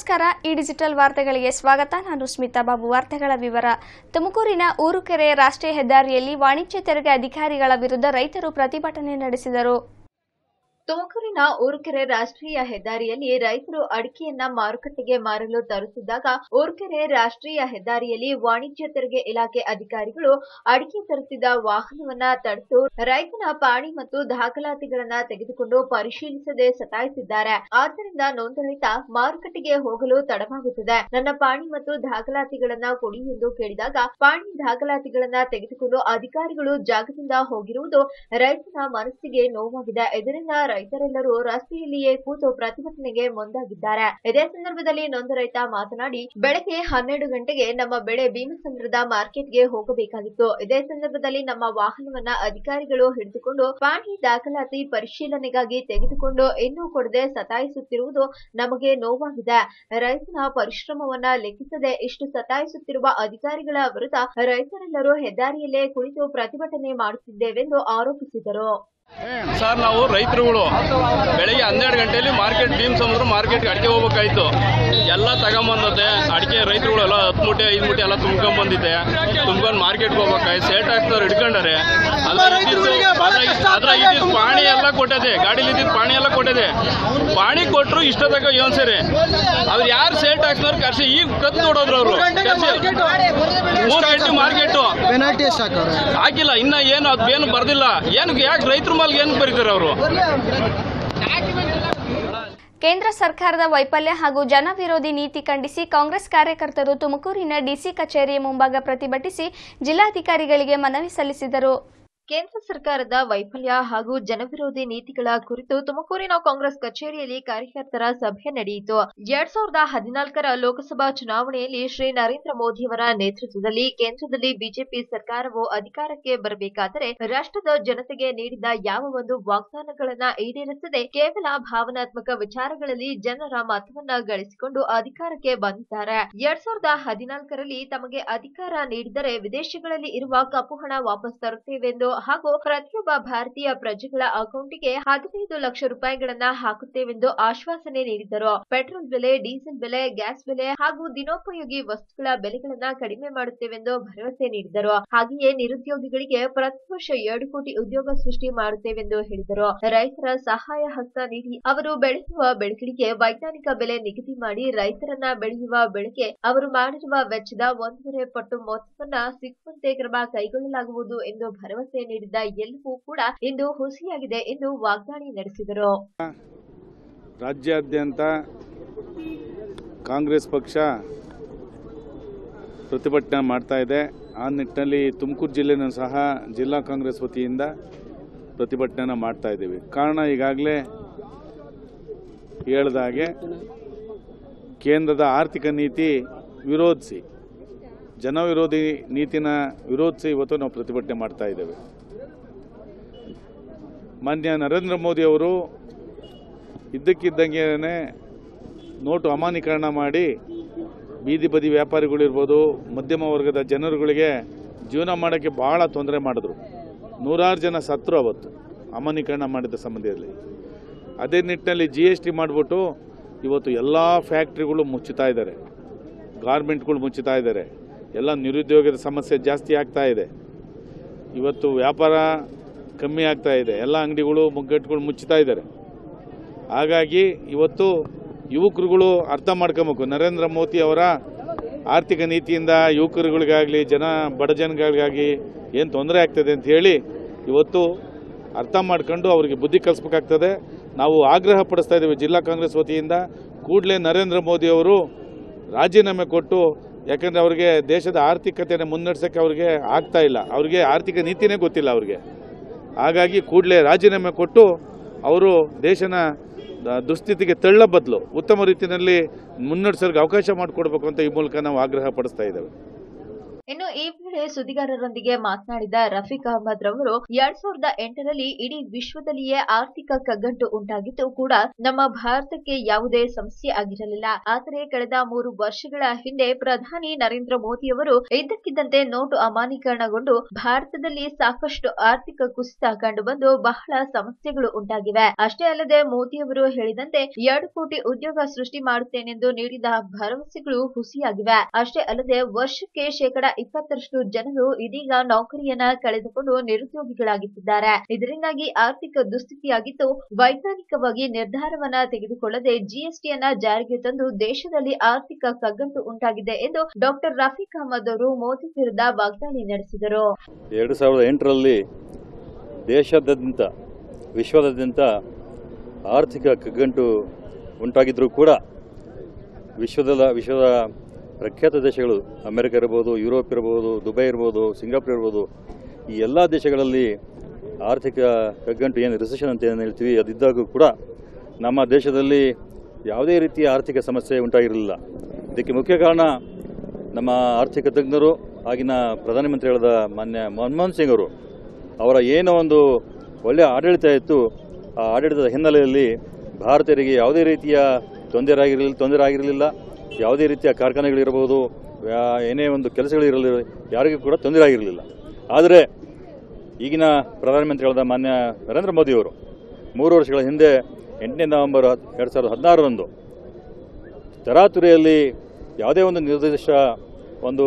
ನಮಸ್ಕಾರ ಈ ಡಿಜಿಟಲ್ ವಾರ್ತೆಗಳಿಗೆ ಸ್ವಾಗತ ನಾನು ಸ್ಮಿತಾ ಬಾಬು ವಾರ್ತೆಗಳ ವಿವರ ತುಮಕೂರಿನ ಊರುಕೆರೆ ರಾಷ್ಟ್ರೀಯ ಹೆದ್ದಾರಿಯಲ್ಲಿ ವಾಣಿಜ್ಯ ತೆರಿಗೆ ಅಧಿಕಾರಿಗಳ ವಿರುದ್ಧ ರೈತರು ಪ್ರತಿಭಟನೆ ನಡೆಸಿದರು ತುಮಕೂರಿನ ಊರುಕೆರೆ ರಾಷ್ಟ್ರೀಯ ಹೆದ್ದಾರಿಯಲ್ಲಿ ರೈತರು ಅಡಿಕೆಯನ್ನ ಮಾರುಕಟ್ಟೆಗೆ ಮಾರಲು ತರುತ್ತಿದ್ದಾಗ ಊರುಕೆರೆ ರಾಷ್ಟ್ರೀಯ ಹೆದ್ದಾರಿಯಲ್ಲಿ ವಾಣಿಜ್ಯ ತೆರಿಗೆ ಇಲಾಖೆ ಅಧಿಕಾರಿಗಳು ಅಡಿಕೆ ತರುತ್ತಿದ್ದ ವಾಹನವನ್ನ ತಡೆದು ರೈತನ ಪಾಣಿ ಮತ್ತು ದಾಖಲಾತಿಗಳನ್ನ ತೆಗೆದುಕೊಂಡು ಪರಿಶೀಲಿಸದೆ ಸತಾಯಿಸಿದ್ದಾರೆ ಆದ್ದರಿಂದ ನೋಂದಾಯಿತ ಮಾರುಕಟ್ಟೆಗೆ ಹೋಗಲು ತಡವಾಗುತ್ತದೆ ನನ್ನ ಪಾಣಿ ಮತ್ತು ದಾಖಲಾತಿಗಳನ್ನ ಕೊಡಿ ಎಂದು ಕೇಳಿದಾಗ ಪಾಣಿ ದಾಖಲಾತಿಗಳನ್ನ ತೆಗೆದುಕೊಂಡು ಅಧಿಕಾರಿಗಳು ಜಾಗದಿಂದ ಹೋಗಿರುವುದು ರೈತನ ಮನಸ್ಸಿಗೆ ನೋವಾಗಿದೆ ಇದರಿಂದ ರೈತರೆಲ್ಲರೂ ರಸ್ತೆಯಲ್ಲಿಯೇ ಕೂತು ಪ್ರತಿಭಟನೆಗೆ ಮುಂದಾಗಿದ್ದಾರೆ ಇದೇ ಸಂದರ್ಭದಲ್ಲಿ ನೊಂದ ರೈತ ಮಾತನಾಡಿ ಬೆಳಗ್ಗೆ ಹನ್ನೆರಡು ಗಂಟೆಗೆ ನಮ್ಮ ಬೆಳೆ ಭೀಮಸಂದ್ರದ ಮಾರ್ಕೆಟ್ಗೆ ಹೋಗಬೇಕಾಗಿತ್ತು ಇದೇ ಸಂದರ್ಭದಲ್ಲಿ ನಮ್ಮ ವಾಹನವನ್ನ ಅಧಿಕಾರಿಗಳು ಹಿಡಿದುಕೊಂಡು ಪಾಣಿ ದಾಖಲಾತಿ ಪರಿಶೀಲನೆಗಾಗಿ ತೆಗೆದುಕೊಂಡು ಇನ್ನೂ ಕೊಡದೆ ಸತಾಯಿಸುತ್ತಿರುವುದು ನಮಗೆ ನೋವಾಗಿದೆ ರೈತನ ಪರಿಶ್ರಮವನ್ನ ಲೆಕ್ಕಿಸದೆ ಇಷ್ಟು ಸತಾಯಿಸುತ್ತಿರುವ ಅಧಿಕಾರಿಗಳ ವಿರುದ್ಧ ರೈತರೆಲ್ಲರೂ ಹೆದ್ದಾರಿಯಲ್ಲೇ ಕುಳಿತು ಪ್ರತಿಭಟನೆ ಮಾಡುತ್ತಿದ್ದೇವೆಂದು ಆರೋಪಿಸಿದರು ಸರ್ ನಾವು ರೈತರುಗಳು ಬೆಳಿಗ್ಗೆ ಹನ್ನೆರಡು ಗಂಟೆಯಲ್ಲಿ ಮಾರ್ಕೆಟ್ ಭೀಮ್ ಸಮುದ್ರ ಮಾರ್ಕೆಟ್ಗೆ ಅಡಿಕೆ ಹೋಗ್ಬೇಕಾಯ್ತು ಎಲ್ಲ ತಗೊಂಬಂದತೆ ಅಡಿಕೆ ರೈತರುಗಳು ಎಲ್ಲ ಹತ್ತು ಮೂಟೆ ಐದು ಮೂಟೆ ಎಲ್ಲ ತುಂಬ್ಕೊಂಡ್ ಬಂದಿದ್ದೆ ತುಂಬ್ಕೊಂಡು ಮಾರ್ಕೆಟ್ಗೆ ಹೋಗ್ಬೇಕಾಯ್ತು ಸೇಟ್ ಹಾಕ್ತವ್ರು ಹಿಡ್ಕೊಂಡಾರೆ ಅದ್ರ ಇದ್ದಿದ್ದು ಅದ್ರ ಇದ್ದಿದ್ದು ಪಾಣಿ ಎಲ್ಲ ಕೊಟ್ಟದೆ ಗಾಡಿಲಿ ಇದ್ದಿದ್ದು ಪಾಣಿ ಎಲ್ಲ ಕೊಟ್ಟದೆ ಪಾಣಿ ಕೊಟ್ಟರು ಇಷ್ಟದಾಗ ಏನ್ ಸರಿ ಅವ್ರು ಯಾರು ಸೇಟ್ ಹಾಕ್ತವ್ರು ಕರ್ಸಿ ಈಗ ಕದ್ದು ನೋಡೋದ್ರು ಅವರು ಮೂರು ಗಂಟೆ ಮಾರ್ಕೆಟು ಪೆನಾಲ್ಟಿ ಎಷ್ಟು ಹಾಕವ್ರೆ ಹಾಕಿಲ್ಲ ಇನ್ನ ಏನು ಅದು ಏನು ಬರ್ದಿಲ್ಲ ಏನಕ್ಕೆ ಯಾಕೆ ರೈತರ ಮಾಲ್ಗೆ ಏನಕ್ಕೆ ಬರೀತಾರೆ ಅವರು ಕೇಂದ್ರ ಸರ್ಕಾರದ ವೈಫಲ್ಯ ಹಾಗೂ ಜನ ವಿರೋಧಿ ನೀತಿ ಖಂಡಿಸಿ ಕಾಂಗ್ರೆಸ್ ಕಾರ್ಯಕರ್ತರು ತುಮಕೂರಿನ ಡಿಸಿ ಕಚೇರಿಯ ಮುಂಭಾಗ ಪ್ರತಿಭಟಿಸಿ ಜಿಲ್ಲಾಧಿಕಾರಿಗಳಿಗೆ ಮನವಿ ಸಲ್ಲಿಸಿದರು ಕೇಂದ್ರ ಸರ್ಕಾರದ ವೈಫಲ್ಯ ಹಾಗೂ ಜನವಿರೋಧಿ ನೀತಿಗಳ ಕುರಿತು ತುಮಕೂರಿನ ಕಾಂಗ್ರೆಸ್ ಕಚೇರಿಯಲ್ಲಿ ಕಾರ್ಯಕರ್ತರ ಸಭೆ ನಡೆಯಿತು ಎರಡ್ ಸಾವಿರದ ಹದಿನಾಲ್ಕರ ಲೋಕಸಭಾ ಚುನಾವಣೆಯಲ್ಲಿ ಶ್ರೀ ನರೇಂದ್ರ ಮೋದಿಯವರ ನೇತೃತ್ವದಲ್ಲಿ ಕೇಂದ್ರದಲ್ಲಿ ಬಿಜೆಪಿ ಸರ್ಕಾರವು ಅಧಿಕಾರಕ್ಕೆ ಬರಬೇಕಾದರೆ ರಾಷ್ಟ್ರದ ಜನತೆಗೆ ನೀಡಿದ ಯಾವ ಒಂದು ವಾಗ್ದಾನಗಳನ್ನ ಈಡೇರಿಸದೆ ಕೇವಲ ಭಾವನಾತ್ಮಕ ವಿಚಾರಗಳಲ್ಲಿ ಜನರ ಮತವನ್ನ ಗಳಿಸಿಕೊಂಡು ಅಧಿಕಾರಕ್ಕೆ ಬಂದಿದ್ದಾರೆ ಎರಡ್ ಸಾವಿರದ ಹದಿನಾಲ್ಕರಲ್ಲಿ ತಮಗೆ ಅಧಿಕಾರ ನೀಡಿದರೆ ವಿದೇಶಗಳಲ್ಲಿ ಇರುವ ಕಪ್ಪು ಹಣ ವಾಪಸ್ ತರುತ್ತೇವೆಂದು ಹಾಗೂ ಪ್ರತಿಯೊಬ್ಬ ಭಾರತೀಯ ಪ್ರಜೆಗಳ ಅಕೌಂಟಿಗೆ ಹದಿನೈದು ಲಕ್ಷ ರೂಪಾಯಿಗಳನ್ನ ಹಾಕುತ್ತೇವೆಂದು ಆಶ್ವಾಸನೆ ನೀಡಿದ್ದರು ಪೆಟ್ರೋಲ್ ಬೆಲೆ ಡೀಸೆಲ್ ಬೆಲೆ ಗ್ಯಾಸ್ ಬೆಲೆ ಹಾಗೂ ದಿನೋಪಯೋಗಿ ವಸ್ತುಗಳ ಬೆಲೆಗಳನ್ನ ಕಡಿಮೆ ಮಾಡುತ್ತೇವೆಂದು ಭರವಸೆ ನೀಡಿದರು ಹಾಗೆಯೇ ನಿರುದ್ಯೋಗಿಗಳಿಗೆ ಪ್ರತಿ ವರ್ಷ ಎರಡು ಕೋಟಿ ಉದ್ಯೋಗ ಸೃಷ್ಟಿ ಮಾಡುತ್ತೇವೆಂದು ಹೇಳಿದರು ರೈತರ ಸಹಾಯ ಹಸ್ತ ನೀಡಿ ಅವರು ಬೆಳೆಯುವ ಬೆಳೆಗಳಿಗೆ ವೈಜ್ಞಾನಿಕ ಬೆಲೆ ನಿಗದಿ ಮಾಡಿ ರೈತರನ್ನ ಬೆಳೆಯುವ ಬೆಳೆಗೆ ಅವರು ಮಾಡಿರುವ ವೆಚ್ಚದ ಒಂದೂವರೆ ಪಟ್ಟು ಮೊತ್ತವನ್ನ ಸಿಕ್ಕುವಂತೆ ಕ್ರಮ ಕೈಗೊಳ್ಳಲಾಗುವುದು ಎಂದು ಭರವಸೆ ನೀಡಿದ್ದ ಎಲ್ಲವೂ ಕೂಡ ಇಂದು ಹುಸಿಯಾಗಿದೆ ಎಂದು ವಾಗ್ದಾಳಿ ನಡೆಸಿದರು ರಾಜ್ಯಾದ್ಯಂತ ಕಾಂಗ್ರೆಸ್ ಪಕ್ಷ ಪ್ರತಿಭಟನೆ ಮಾಡ್ತಾ ಇದೆ ಆ ನಿಟ್ಟಿನಲ್ಲಿ ತುಮಕೂರು ಜಿಲ್ಲೆನೂ ಸಹ ಜಿಲ್ಲಾ ಕಾಂಗ್ರೆಸ್ ವತಿಯಿಂದ ಪ್ರತಿಭಟನೆನ ಮಾಡ್ತಾ ಇದ್ದೀವಿ ಕಾರಣ ಈಗಾಗಲೇ ಹೇಳ್ದಾಗೆ ಕೇಂದ್ರದ ಆರ್ಥಿಕ ನೀತಿ ವಿರೋಧಿಸಿ ಜನವಿರೋಧಿ ನೀತಿನ ವಿರೋಧಿಸಿ ಇವತ್ತು ನಾವು ಪ್ರತಿಭಟನೆ ಮಾಡ್ತಾ ಇದ್ದೇವೆ ಮಾನ್ಯ ನರೇಂದ್ರ ಮೋದಿ ಅವರು ಇದ್ದಕ್ಕಿದ್ದಂಗೆ ನೋಟು ಅಮಾನ್ಯೀಕರಣ ಮಾಡಿ ಬೀದಿ ಬದಿ ವ್ಯಾಪಾರಿಗಳಿರ್ಬೋದು ಮಧ್ಯಮ ವರ್ಗದ ಜನರುಗಳಿಗೆ ಜೀವನ ಮಾಡೋಕ್ಕೆ ಭಾಳ ತೊಂದರೆ ಮಾಡಿದ್ರು ನೂರಾರು ಜನ ಸತ್ರು ಅವತ್ತು ಅಮಾನ್ಯೀಕರಣ ಮಾಡಿದ ಸಂಬಂಧದಲ್ಲಿ ಅದೇ ನಿಟ್ಟಿನಲ್ಲಿ ಜಿ ಎಸ್ ಟಿ ಮಾಡಿಬಿಟ್ಟು ಇವತ್ತು ಎಲ್ಲ ಫ್ಯಾಕ್ಟ್ರಿಗಳು ಮುಚ್ಚುತ್ತಾ ಇದ್ದಾರೆ ಗಾರ್ಮೆಂಟ್ಗಳು ಮುಚ್ಚುತ್ತಾ ಇದ್ದಾರೆ ಎಲ್ಲ ನಿರುದ್ಯೋಗದ ಸಮಸ್ಯೆ ಜಾಸ್ತಿ ಆಗ್ತಾ ಇದೆ ಇವತ್ತು ವ್ಯಾಪಾರ ಕಮ್ಮಿ ಆಗ್ತಾ ಇದೆ ಎಲ್ಲ ಅಂಗಡಿಗಳು ಮುಗ್ಗಟ್ಟುಗಳು ಮುಚ್ಚುತ್ತಾ ಇದ್ದಾರೆ ಹಾಗಾಗಿ ಇವತ್ತು ಯುವಕರುಗಳು ಅರ್ಥ ಮಾಡ್ಕೊಬೇಕು ನರೇಂದ್ರ ಮೋದಿ ಅವರ ಆರ್ಥಿಕ ನೀತಿಯಿಂದ ಯುವಕರುಗಳಿಗಾಗಲಿ ಜನ ಬಡ ಜನಗಳಿಗಾಗಿ ಏನು ತೊಂದರೆ ಆಗ್ತದೆ ಅಂತ ಹೇಳಿ ಇವತ್ತು ಅರ್ಥ ಮಾಡ್ಕೊಂಡು ಅವರಿಗೆ ಬುದ್ಧಿ ಕಲಿಸ್ಬೇಕಾಗ್ತದೆ ನಾವು ಆಗ್ರಹ ಪಡಿಸ್ತಾ ಇದ್ದೀವಿ ಜಿಲ್ಲಾ ಕಾಂಗ್ರೆಸ್ ವತಿಯಿಂದ ಕೂಡಲೇ ನರೇಂದ್ರ ಮೋದಿ ಅವರು ರಾಜೀನಾಮೆ ಕೊಟ್ಟು ಯಾಕಂದರೆ ಅವರಿಗೆ ದೇಶದ ಆರ್ಥಿಕತೆಯನ್ನು ಮುನ್ನಡೆಸೋಕ್ಕೆ ಅವ್ರಿಗೆ ಆಗ್ತಾ ಇಲ್ಲ ಅವ್ರಿಗೆ ಆರ್ಥಿಕ ನೀತಿನೇ ಗೊತ್ತಿಲ್ಲ ಅವ್ರಿಗೆ ಹಾಗಾಗಿ ಕೂಡಲೇ ರಾಜೀನಾಮೆ ಕೊಟ್ಟು ಅವರು ದೇಶನ ದ- ದುಸ್ಥಿತಿಗೆ ತಳ್ಳ ಬದಲು ಉತ್ತಮ ರೀತಿಯಲ್ಲಿ ಮುನ್ನಡೆಸೋರಿಗೆ ಅವಕಾಶ ಮಾಡಿಕೊಡ್ಬೇಕು ಅಂತ ಈ ಮೂಲಕ ನಾವು ಆಗ್ರಹ ಪಡಿಸ್ತಾ ಇದ್ದೇವೆ ಇನ್ನು ಈ ವೇಳೆ ಸುದ್ದಿಗಾರರೊಂದಿಗೆ ಮಾತನಾಡಿದ ರಫೀಕ್ ಅಹಮದ್ ರವರು ಎರಡ್ ಸಾವಿರದ ಎಂಟರಲ್ಲಿ ಇಡೀ ವಿಶ್ವದಲ್ಲಿಯೇ ಆರ್ಥಿಕ ಕಗ್ಗಂಟು ಉಂಟಾಗಿದ್ದು ಕೂಡ ನಮ್ಮ ಭಾರತಕ್ಕೆ ಯಾವುದೇ ಸಮಸ್ಯೆ ಆಗಿರಲಿಲ್ಲ ಆದರೆ ಕಳೆದ ಮೂರು ವರ್ಷಗಳ ಹಿಂದೆ ಪ್ರಧಾನಿ ನರೇಂದ್ರ ಮೋದಿಯವರು ಇದ್ದಕ್ಕಿದ್ದಂತೆ ನೋಟು ಅಮಾನ್ಯೀಕರಣಗೊಂಡು ಭಾರತದಲ್ಲಿ ಸಾಕಷ್ಟು ಆರ್ಥಿಕ ಕುಸಿತ ಕಂಡುಬಂದು ಬಹಳ ಸಮಸ್ಯೆಗಳು ಉಂಟಾಗಿವೆ ಅಷ್ಟೇ ಅಲ್ಲದೆ ಮೋದಿಯವರು ಹೇಳಿದಂತೆ ಎರಡು ಕೋಟಿ ಉದ್ಯೋಗ ಸೃಷ್ಟಿ ಮಾಡುತ್ತೇನೆಂದು ನೀಡಿದ ಭರವಸೆಗಳು ಹುಸಿಯಾಗಿವೆ ಅಷ್ಟೇ ಅಲ್ಲದೆ ವರ್ಷಕ್ಕೆ ಶೇಕಡ ಇಪ್ಪತ್ತರಷ್ಟು ಜನರು ಇದೀಗ ನೌಕರಿಯನ್ನ ಕಳೆದುಕೊಂಡು ನಿರುದ್ಯೋಗಿಗಳಾಗಿದ್ದಾರೆ ಇದರಿಂದಾಗಿ ಆರ್ಥಿಕ ದುಸ್ಥಿತಿಯಾಗಿದ್ದು ವೈಜ್ಞಾನಿಕವಾಗಿ ನಿರ್ಧಾರವನ್ನ ತೆಗೆದುಕೊಳ್ಳದೆ ಜಿಎಸ್ಟಿಯನ್ನ ಜಾರಿಗೆ ತಂದು ದೇಶದಲ್ಲಿ ಆರ್ಥಿಕ ಕಗ್ಗಂಟು ಉಂಟಾಗಿದೆ ಎಂದು ಡಾಕ್ಟರ್ ರಫೀಕ್ ಅಹಮದ್ ಅವರು ಮೋದಿ ವಿರುದ್ಧ ವಾಗ್ದಾಳಿ ನಡೆಸಿದರು ಎರಡು ಸಾವಿರದ ಎಂಟರಲ್ಲಿ ದೇಶಾದ್ಯಂತ ವಿಶ್ವದಾದ್ಯಂತ ಆರ್ಥಿಕ ಕಗ್ಗಂಟು ಉಂಟಾಗಿದ್ದರೂ ಕೂಡ ವಿಶ್ವದ ವಿಶ್ವದ ಪ್ರಖ್ಯಾತ ದೇಶಗಳು ಅಮೆರಿಕ ಇರ್ಬೋದು ಯುರೋಪ್ ಇರ್ಬೋದು ದುಬೈ ಇರ್ಬೋದು ಸಿಂಗಾಪುರ್ ಇರ್ಬೋದು ಈ ಎಲ್ಲ ದೇಶಗಳಲ್ಲಿ ಆರ್ಥಿಕ ಕಗ್ಗಂಟು ಏನು ರಿಸೆಷನ್ ಅಂತ ಏನು ಹೇಳ್ತೀವಿ ಅದಿದ್ದಾಗ ಕೂಡ ನಮ್ಮ ದೇಶದಲ್ಲಿ ಯಾವುದೇ ರೀತಿಯ ಆರ್ಥಿಕ ಸಮಸ್ಯೆ ಉಂಟಾಗಿರಲಿಲ್ಲ ಇದಕ್ಕೆ ಮುಖ್ಯ ಕಾರಣ ನಮ್ಮ ಆರ್ಥಿಕ ತಜ್ಞರು ಆಗಿನ ಪ್ರಧಾನಮಂತ್ರಿಗಳಾದ ಮಾನ್ಯ ಮನಮೋಹನ್ ಸಿಂಗ್ ಅವರು ಅವರ ಏನೋ ಒಂದು ಒಳ್ಳೆಯ ಆಡಳಿತ ಇತ್ತು ಆ ಆಡಳಿತದ ಹಿನ್ನೆಲೆಯಲ್ಲಿ ಭಾರತೀಯರಿಗೆ ಯಾವುದೇ ರೀತಿಯ ತೊಂದರೆ ಆಗಿರಲಿಲ್ಲ ತೊಂದರೆ ಆಗಿರಲಿಲ್ಲ ಯಾವುದೇ ರೀತಿಯ ಕಾರ್ಖಾನೆಗಳಿರಬಹುದು ಯಾ- ಏನೇ ಒಂದು ಕೆಲಸಗಳಿರಲಿ ಯಾರಿಗೂ ಕೂಡ ತೊಂದರೆ ಆಗಿರಲಿಲ್ಲ ಆದರೆ ಈಗಿನ ಪ್ರಧಾನಮಂತ್ರಿಗಳಾದ ಮಾನ್ಯ ನರೇಂದ್ರ ಮೋದಿಯವರು ಮೂರು ವರ್ಷಗಳ ಹಿಂದೆ ಎಂಟನೇ ನವೆಂಬರ್ ಎರಡು ಸಾವಿರದ ಹದಿನಾರರಂದು ತರಾತುರಿಯಲ್ಲಿ ಯಾವುದೇ ಒಂದು ನಿರ್ದಿಷ್ಟ ಒಂದು